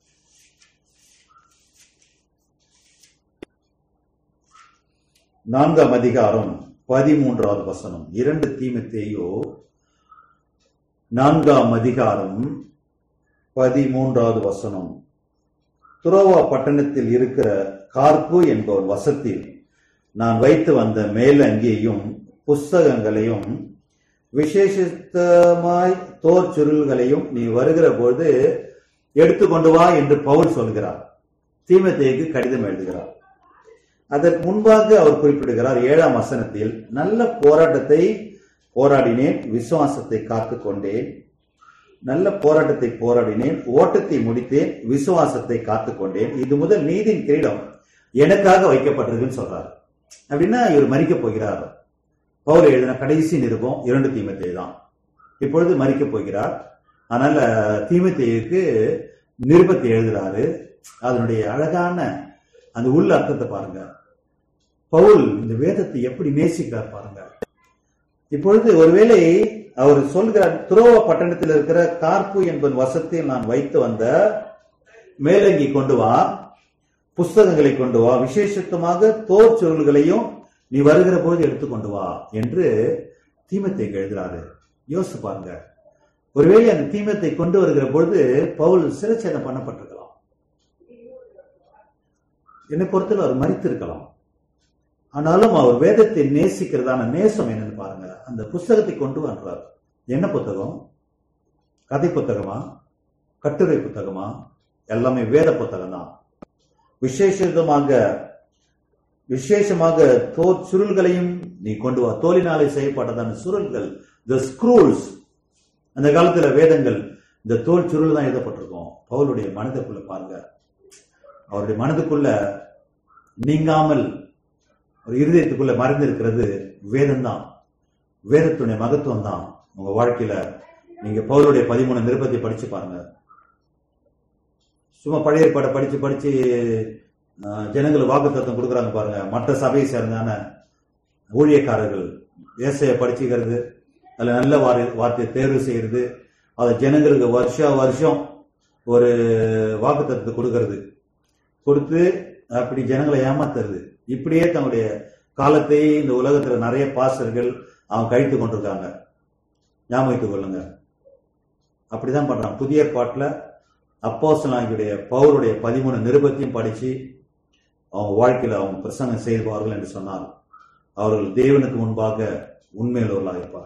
நான்காம் அதிகாரம் பதிமூன்றாவது வசனம் இரண்டு தீமத்தேயோ நான்காம் அதிகாரம் பதிமூன்றாவது வசனம் துரோவா பட்டணத்தில் இருக்கிற கார்ப்பு என்பவர் வசத்தில் நான் வைத்து வந்த மேலங்கியையும் புஸ்தகங்களையும் விசேஷித்தமாய் தோர் சுருள்களையும் நீ வருகிற பொழுது எடுத்துக்கொண்டு வா என்று பவுல் சொல்கிறார் தீமத்தேக்கு கடிதம் எழுதுகிறார் அதற்கு முன்பாக அவர் குறிப்பிடுகிறார் ஏழாம் வசனத்தில் நல்ல போராட்டத்தை போராடினேன் விசுவாசத்தை காத்து கொண்டேன் நல்ல போராட்டத்தை போராடினேன் ஓட்டத்தை முடித்தேன் விசுவாசத்தை காத்து கொண்டேன் இது முதல் நீதியின் கிரீடம் எனக்காக வைக்கப்பட்டிருக்குன்னு சொல்றாரு அப்படின்னா இவர் மறிக்கப் போகிறார் பவுல் எழுதின கடைசி நிருபம் இரண்டு தீமத்தை தான் இப்பொழுது மறிக்கப் போகிறார் அதனால தீமத்தேயுக்கு நிருபத்தை எழுதுறாரு அதனுடைய அழகான அந்த உள்ள அர்த்தத்தை பாருங்க பவுல் இந்த வேதத்தை எப்படி நேசிக்கிறார் பாருங்க இப்பொழுது ஒருவேளை அவர் சொல்கிறார் துரோவ பட்டணத்தில் இருக்கிற கார்ப்பு என்பன் வசத்தில் நான் வைத்து வந்த மேலங்கி கொண்டு வா புஸ்தகங்களை கொண்டு வா விசேஷத்துமாக தோர் சுருள்களையும் நீ வருகிற போது எடுத்துக்கொண்டு வா என்று தீமத்தை எழுதுறாரு யோசிச்சு பாருங்க ஒருவேளை அந்த தீமத்தை கொண்டு வருகிற பொழுது பவுல் சிறைச்சேதம் பண்ணப்பட்டிருக்கலாம் என்னை பொறுத்தவரை அவர் மறித்திருக்கலாம் ஆனாலும் அவர் வேதத்தை நேசிக்கிறதான நேசம் என்னன்னு பாருங்க அந்த புஸ்தகத்தை கொண்டு வர்றார் என்ன புத்தகம் கதை புத்தகமா கட்டுரை புத்தகமா எல்லாமே வேத புத்தகம் தான் விசேஷமாக விசேஷமாக தோல் சுருள்களையும் நீ கொண்டு வா தோலினாலே செய்யப்பட்டதான சுருள்கள் த ஸ்க்ரூல்ஸ் அந்த காலத்துல வேதங்கள் இந்த தோல் சுருள் தான் எழுதப்பட்டிருக்கும் பவுலுடைய மனதுக்குள்ள பாருங்க அவருடைய மனதுக்குள்ள நீங்காமல் ஒரு இருதயத்துக்குள்ள மறைந்து இருக்கிறது வேதம் தான் வேதத்துடைய மகத்துவம் தான் உங்க வாழ்க்கையில நீங்க பவுலுடைய பதிமூணு நிருபத்தை படிச்சு பாருங்க சும்மா பழைய ஏற்பாடை படிச்சு படிச்சு ஆஹ், ஜனங்களுக்கு வாக்குத்தத்தம் கொடுக்குறாங்க பாருங்க மற்ற சபையை சேர்ந்தான ஊழியக்காரர்கள் ஏசையை படிச்சுக்கிறது அதுல நல்ல வாரி வார்த்தையை தேர்வு செய்யறது அதை ஜனங்களுக்கு வருஷா வருஷம் ஒரு வாக்குத்தத்தத்தை கொடுக்கறது கொடுத்து அப்படி ஜனங்களை ஏமாத்துறது இப்படியே தன்னுடைய காலத்தை இந்த உலகத்துல நிறைய பாசர்கள் அவன் கழித்து கொண்டிருக்காங்க ஞாபகம் வைத்துக் கொள்ளுங்க அப்படிதான் பண்றான் புதிய பாட்டுல அப்போஸ்தலனாகிய பவுலுடைய பதிமூணு நிருபத்தையும் படிச்சு அவங்க வாழ்க்கையில அவங்க பிரசங்கம் செய்வார்கள் என்று சொன்னால் அவர்கள் தேவனுக்கு முன்பாக உண்மையுள்ளவர்களாக இருப்பார்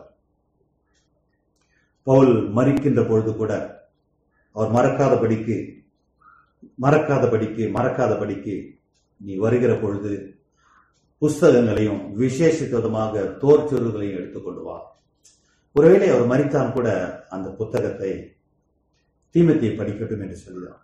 பவுல் மறிக்கின்ற பொழுது கூட அவர் மறக்காதபடிக்கு மறக்காதபடிக்கு மறக்காதபடிக்கு நீ வருகிற பொழுது புஸ்தகங்களையும் விசேஷித்தமாக தோற்சொருள்களையும் எடுத்துக்கொண்டு வா ஒருவேளை அவர் மறித்தால் கூட அந்த புத்தகத்தை தீமத்தை படிக்கட்டும் என்று சொல்லிதான்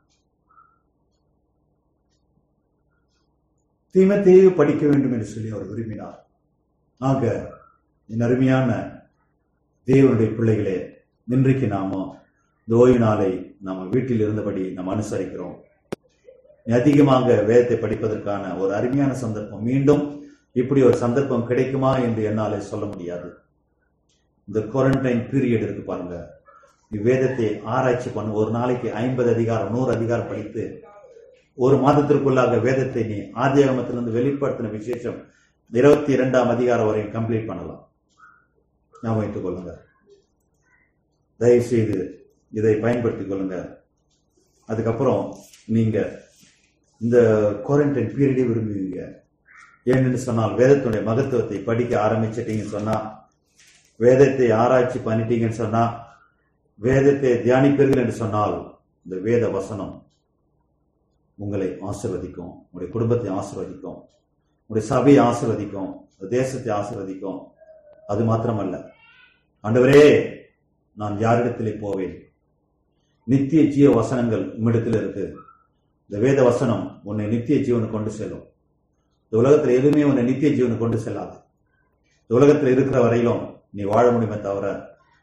தீமத்தையே படிக்க வேண்டும் என்று சொல்லி அவர் விரும்பினார் ஆக என் அருமையான தேவனுடைய பிள்ளைகளே இன்றைக்கு நாம இந்த ஓய்வு நாளை நாம வீட்டில் இருந்தபடி நாம் அனுசரிக்கிறோம் அதிகமாக வேதத்தை படிப்பதற்கான ஒரு அருமையான சந்தர்ப்பம் மீண்டும் இப்படி ஒரு சந்தர்ப்பம் கிடைக்குமா என்று என்னாலே சொல்ல முடியாது இந்த குவாரண்டைன் பீரியட் இருக்கு பாருங்க நீ வேதத்தை ஆராய்ச்சி பண்ணு ஒரு நாளைக்கு ஐம்பது அதிகாரம் நூறு அதிகாரம் படித்து ஒரு மாதத்திற்குள்ளாக வேதத்தை நீ ஆதியாகமத்திலிருந்து வெளிப்படுத்தின விசேஷம் இருபத்தி இரண்டாம் அதிகாரம் வரையும் கம்ப்ளீட் பண்ணலாம் ஞாபகம் வைத்துக் கொள்ளுங்க தயவு செய்து இதை பயன்படுத்திக் கொள்ளுங்க அதுக்கப்புறம் நீங்க இந்த குவாரண்டைன் பீரியடே விரும்புவீங்க ஏன்னு சொன்னால் வேதத்துடைய மகத்துவத்தை படிக்க ஆரம்பிச்சிட்டீங்கன்னு சொன்னா வேதத்தை ஆராய்ச்சி பண்ணிட்டீங்கன்னு சொன்னா வேதத்தை தியானிப்பீர்கள் என்று சொன்னால் இந்த வேத வசனம் உங்களை ஆசிர்வதிக்கும் உங்களுடைய குடும்பத்தை ஆசிர்வதிக்கும் உங்களுடைய சபையை ஆசிர்வதிக்கும் உங்க தேசத்தை ஆசிர்வதிக்கும் அது மாத்திரமல்ல ஆண்டவரே நான் யாரிடத்திலே போவேன் நித்திய ஜீவ வசனங்கள் உம்மிடத்தில் இருக்கு இந்த வேத வசனம் உன்னை நித்திய ஜீவனுக்கு கொண்டு செல்லும் இந்த உலகத்தில் எதுவுமே உன்னை நித்திய ஜீவனுக்கு கொண்டு செல்லாது இந்த உலகத்தில் இருக்கிற வரையிலும் நீ வாழ முடியுமே தவிர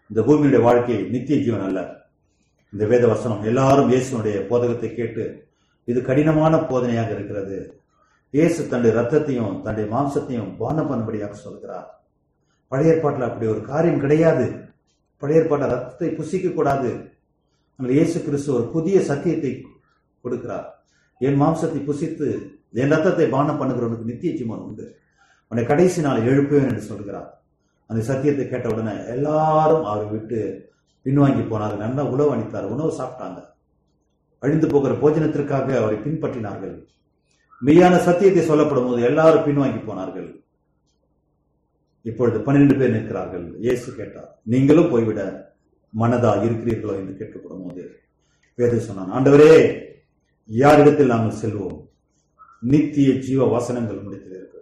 இந்த பூமியுடைய வாழ்க்கை நித்திய ஜீவன் அல்ல இந்த வேத வசனம் எல்லாரும் இயேசுனுடைய போதகத்தை கேட்டு இது கடினமான போதனையாக இருக்கிறது இயேசு தன்னுடைய ரத்தத்தையும் தன்னுடைய மாம்சத்தையும் பானம் பண்ணும்படியாக சொல்கிறார் பழைய ஏற்பாட்டில் அப்படி ஒரு காரியம் கிடையாது பழைய ஏற்பாட்டில் ரத்தத்தை புசிக்க கூடாது அங்கே இயேசு கிறிஸ்து ஒரு புதிய சத்தியத்தை கொடுக்கிறார் என் மாம்சத்தை புசித்து என் ரத்தத்தை பானம் பண்ணுகிறவனுக்கு நித்திய ஜீவன் உண்டு உன்னை கடைசி நாள் எழுப்புவேன் என்று சொல்கிறார் அந்த சத்தியத்தை கேட்ட உடனே எல்லாரும் அவரை விட்டு பின்வாங்கி போனார்கள் நல்லா உணவு அளித்தார் உணவு சாப்பிட்டாங்க அழிந்து போகிற போஜனத்திற்காக அவரை பின்பற்றினார்கள் மெய்யான சத்தியத்தை சொல்லப்படும் போது எல்லாரும் பின்வாங்கி போனார்கள் இப்பொழுது பன்னிரண்டு பேர் நிற்கிறார்கள் இயேசு கேட்டார் நீங்களும் போய்விட மனதா இருக்கிறீர்களோ என்று கேட்கப்படும் போது வேத சொன்னான் ஆண்டவரே யாரிடத்தில் நாங்கள் செல்வோம் நித்திய ஜீவ வசனங்கள் முடித்தில் இருக்கிறது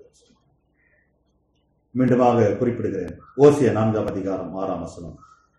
மீண்டுமாக குறிப்பிடுகிறேன் ஓசிய நான்காம் அதிகாரம் ஆறாம் வசனம்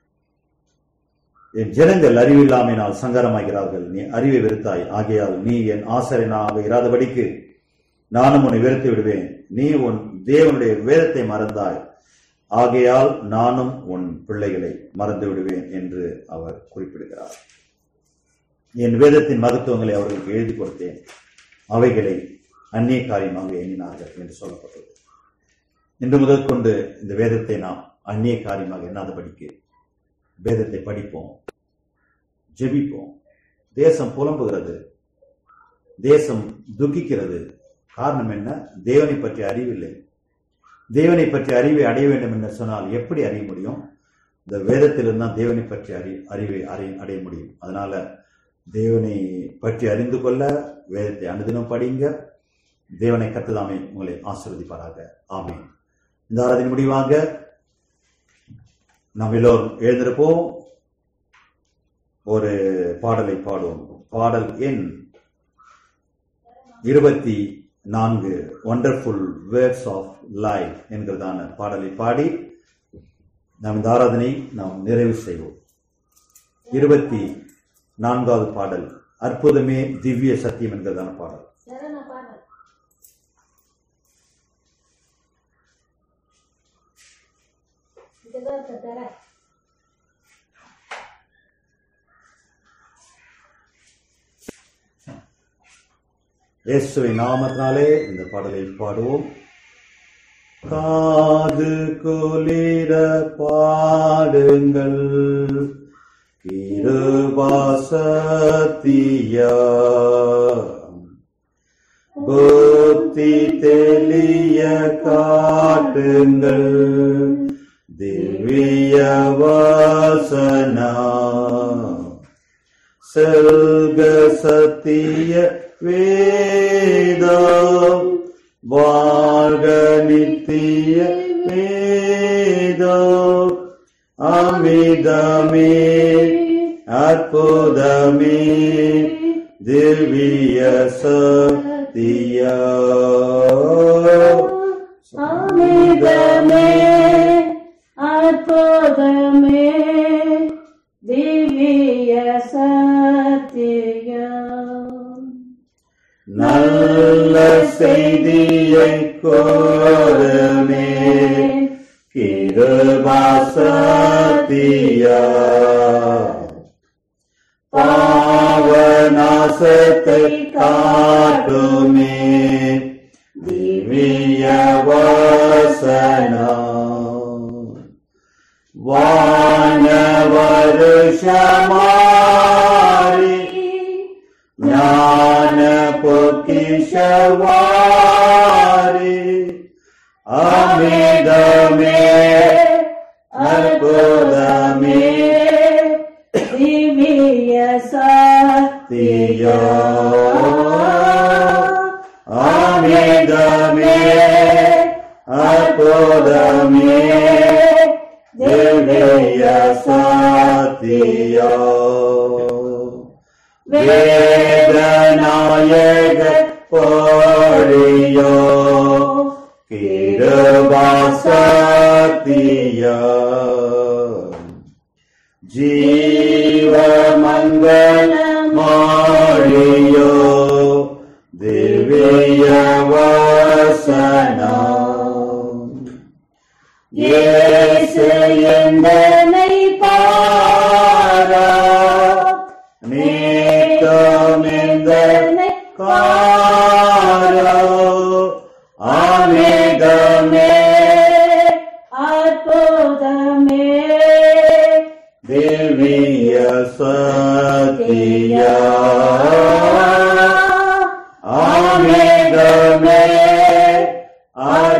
என் ஜனங்கள் அறிவில்லாமையினால் சங்கரமாகிறார்கள் நீ அறிவை வெறுத்தாய் ஆகையால் நீ என் ஆசிரியனாக இராதபடிக்கு நானும் உன்னை வெறுத்து விடுவேன் நீ உன் தேவனுடைய வேதத்தை மறந்தாய் ஆகையால் நானும் உன் பிள்ளைகளை மறந்து விடுவேன் என்று அவர் குறிப்பிடுகிறார் என் வேதத்தின் மகத்துவங்களை அவர்களுக்கு எழுதி கொடுத்தேன் அவைகளை அந்நிய காரியமாக எண்ணினார்கள் என்று சொல்லப்பட்டது இன்று முதல் கொண்டு இந்த வேதத்தை நாம் அந்நிய காரியமாக எண்ணாதபடிக்கு வேதத்தை படிப்போம் ஜெபிப்போம் தேசம் புலம்புகிறது தேசம் துக்கிக்கிறது காரணம் என்ன தேவனை பற்றி அறிவில்லை தேவனை பற்றி அறிவை அடைய வேண்டும் என்று சொன்னால் எப்படி அறிய முடியும் இந்த வேதத்திலிருந்து தான் தேவனை பற்றி அறி அறிவை அறி அடைய முடியும் அதனால தேவனை பற்றி அறிந்து கொள்ள வேதத்தை அனுதினம் படிங்க தேவனை கத்துதாமே உங்களை ஆசீர்வதிப்பாராக ஆமென் இந்த ஆராதனை முடிவாக நாம் எல்லோரும் எழுந்திருப்போம் ஒரு பாடலை பாடுவோம் பாடல் எண் இருபத்தி நான்கு ஒண்டர்ஃபுல் வேர்ட்ஸ் ஆஃப் லைஃப் என்கிறதான பாடலை பாடி நாம் இந்த ஆராதனை நாம் நிறைவு செய்வோம் இருபத்தி நான்காவது பாடல் அற்புதமே திவ்ய சத்தியம் என்கிறதான பாடல் சரண பாடல் இதுதான் தர இயேசுவின் நாமத்தினாலே இந்த பாடலை பாடுவோம் காது குளிர பாடுங்கள் கிருபாசத்தியா புத்தி தெளிய காட்டுங்கள் திவ்ய வாசனா செல்க சத்திய வேதம் வாழ்க நித்திய வேதம் அமிதமே அற்புதமே திவ்ய சத்தியா அமிதமே அற்புதமே திவ்ய சத்தியம் நல்ல செய்தியை கோரமே கிருபாசத்தியா பாவநாசத்தை காட்டுமே திவ்ய வாசனா வான வருஷமாரி ஞான பொக்கிஷவாரி அமிதமே அற்புதமே திவ்ய சத்தியா அமிதமே அற்புதமே திவ்ய சத்தியா வேதநாயக போழியோ கிருபாசத்தியா ஜீவமங்கள மாழியோ திவ்ய வாசனா இயேசு எந்தனை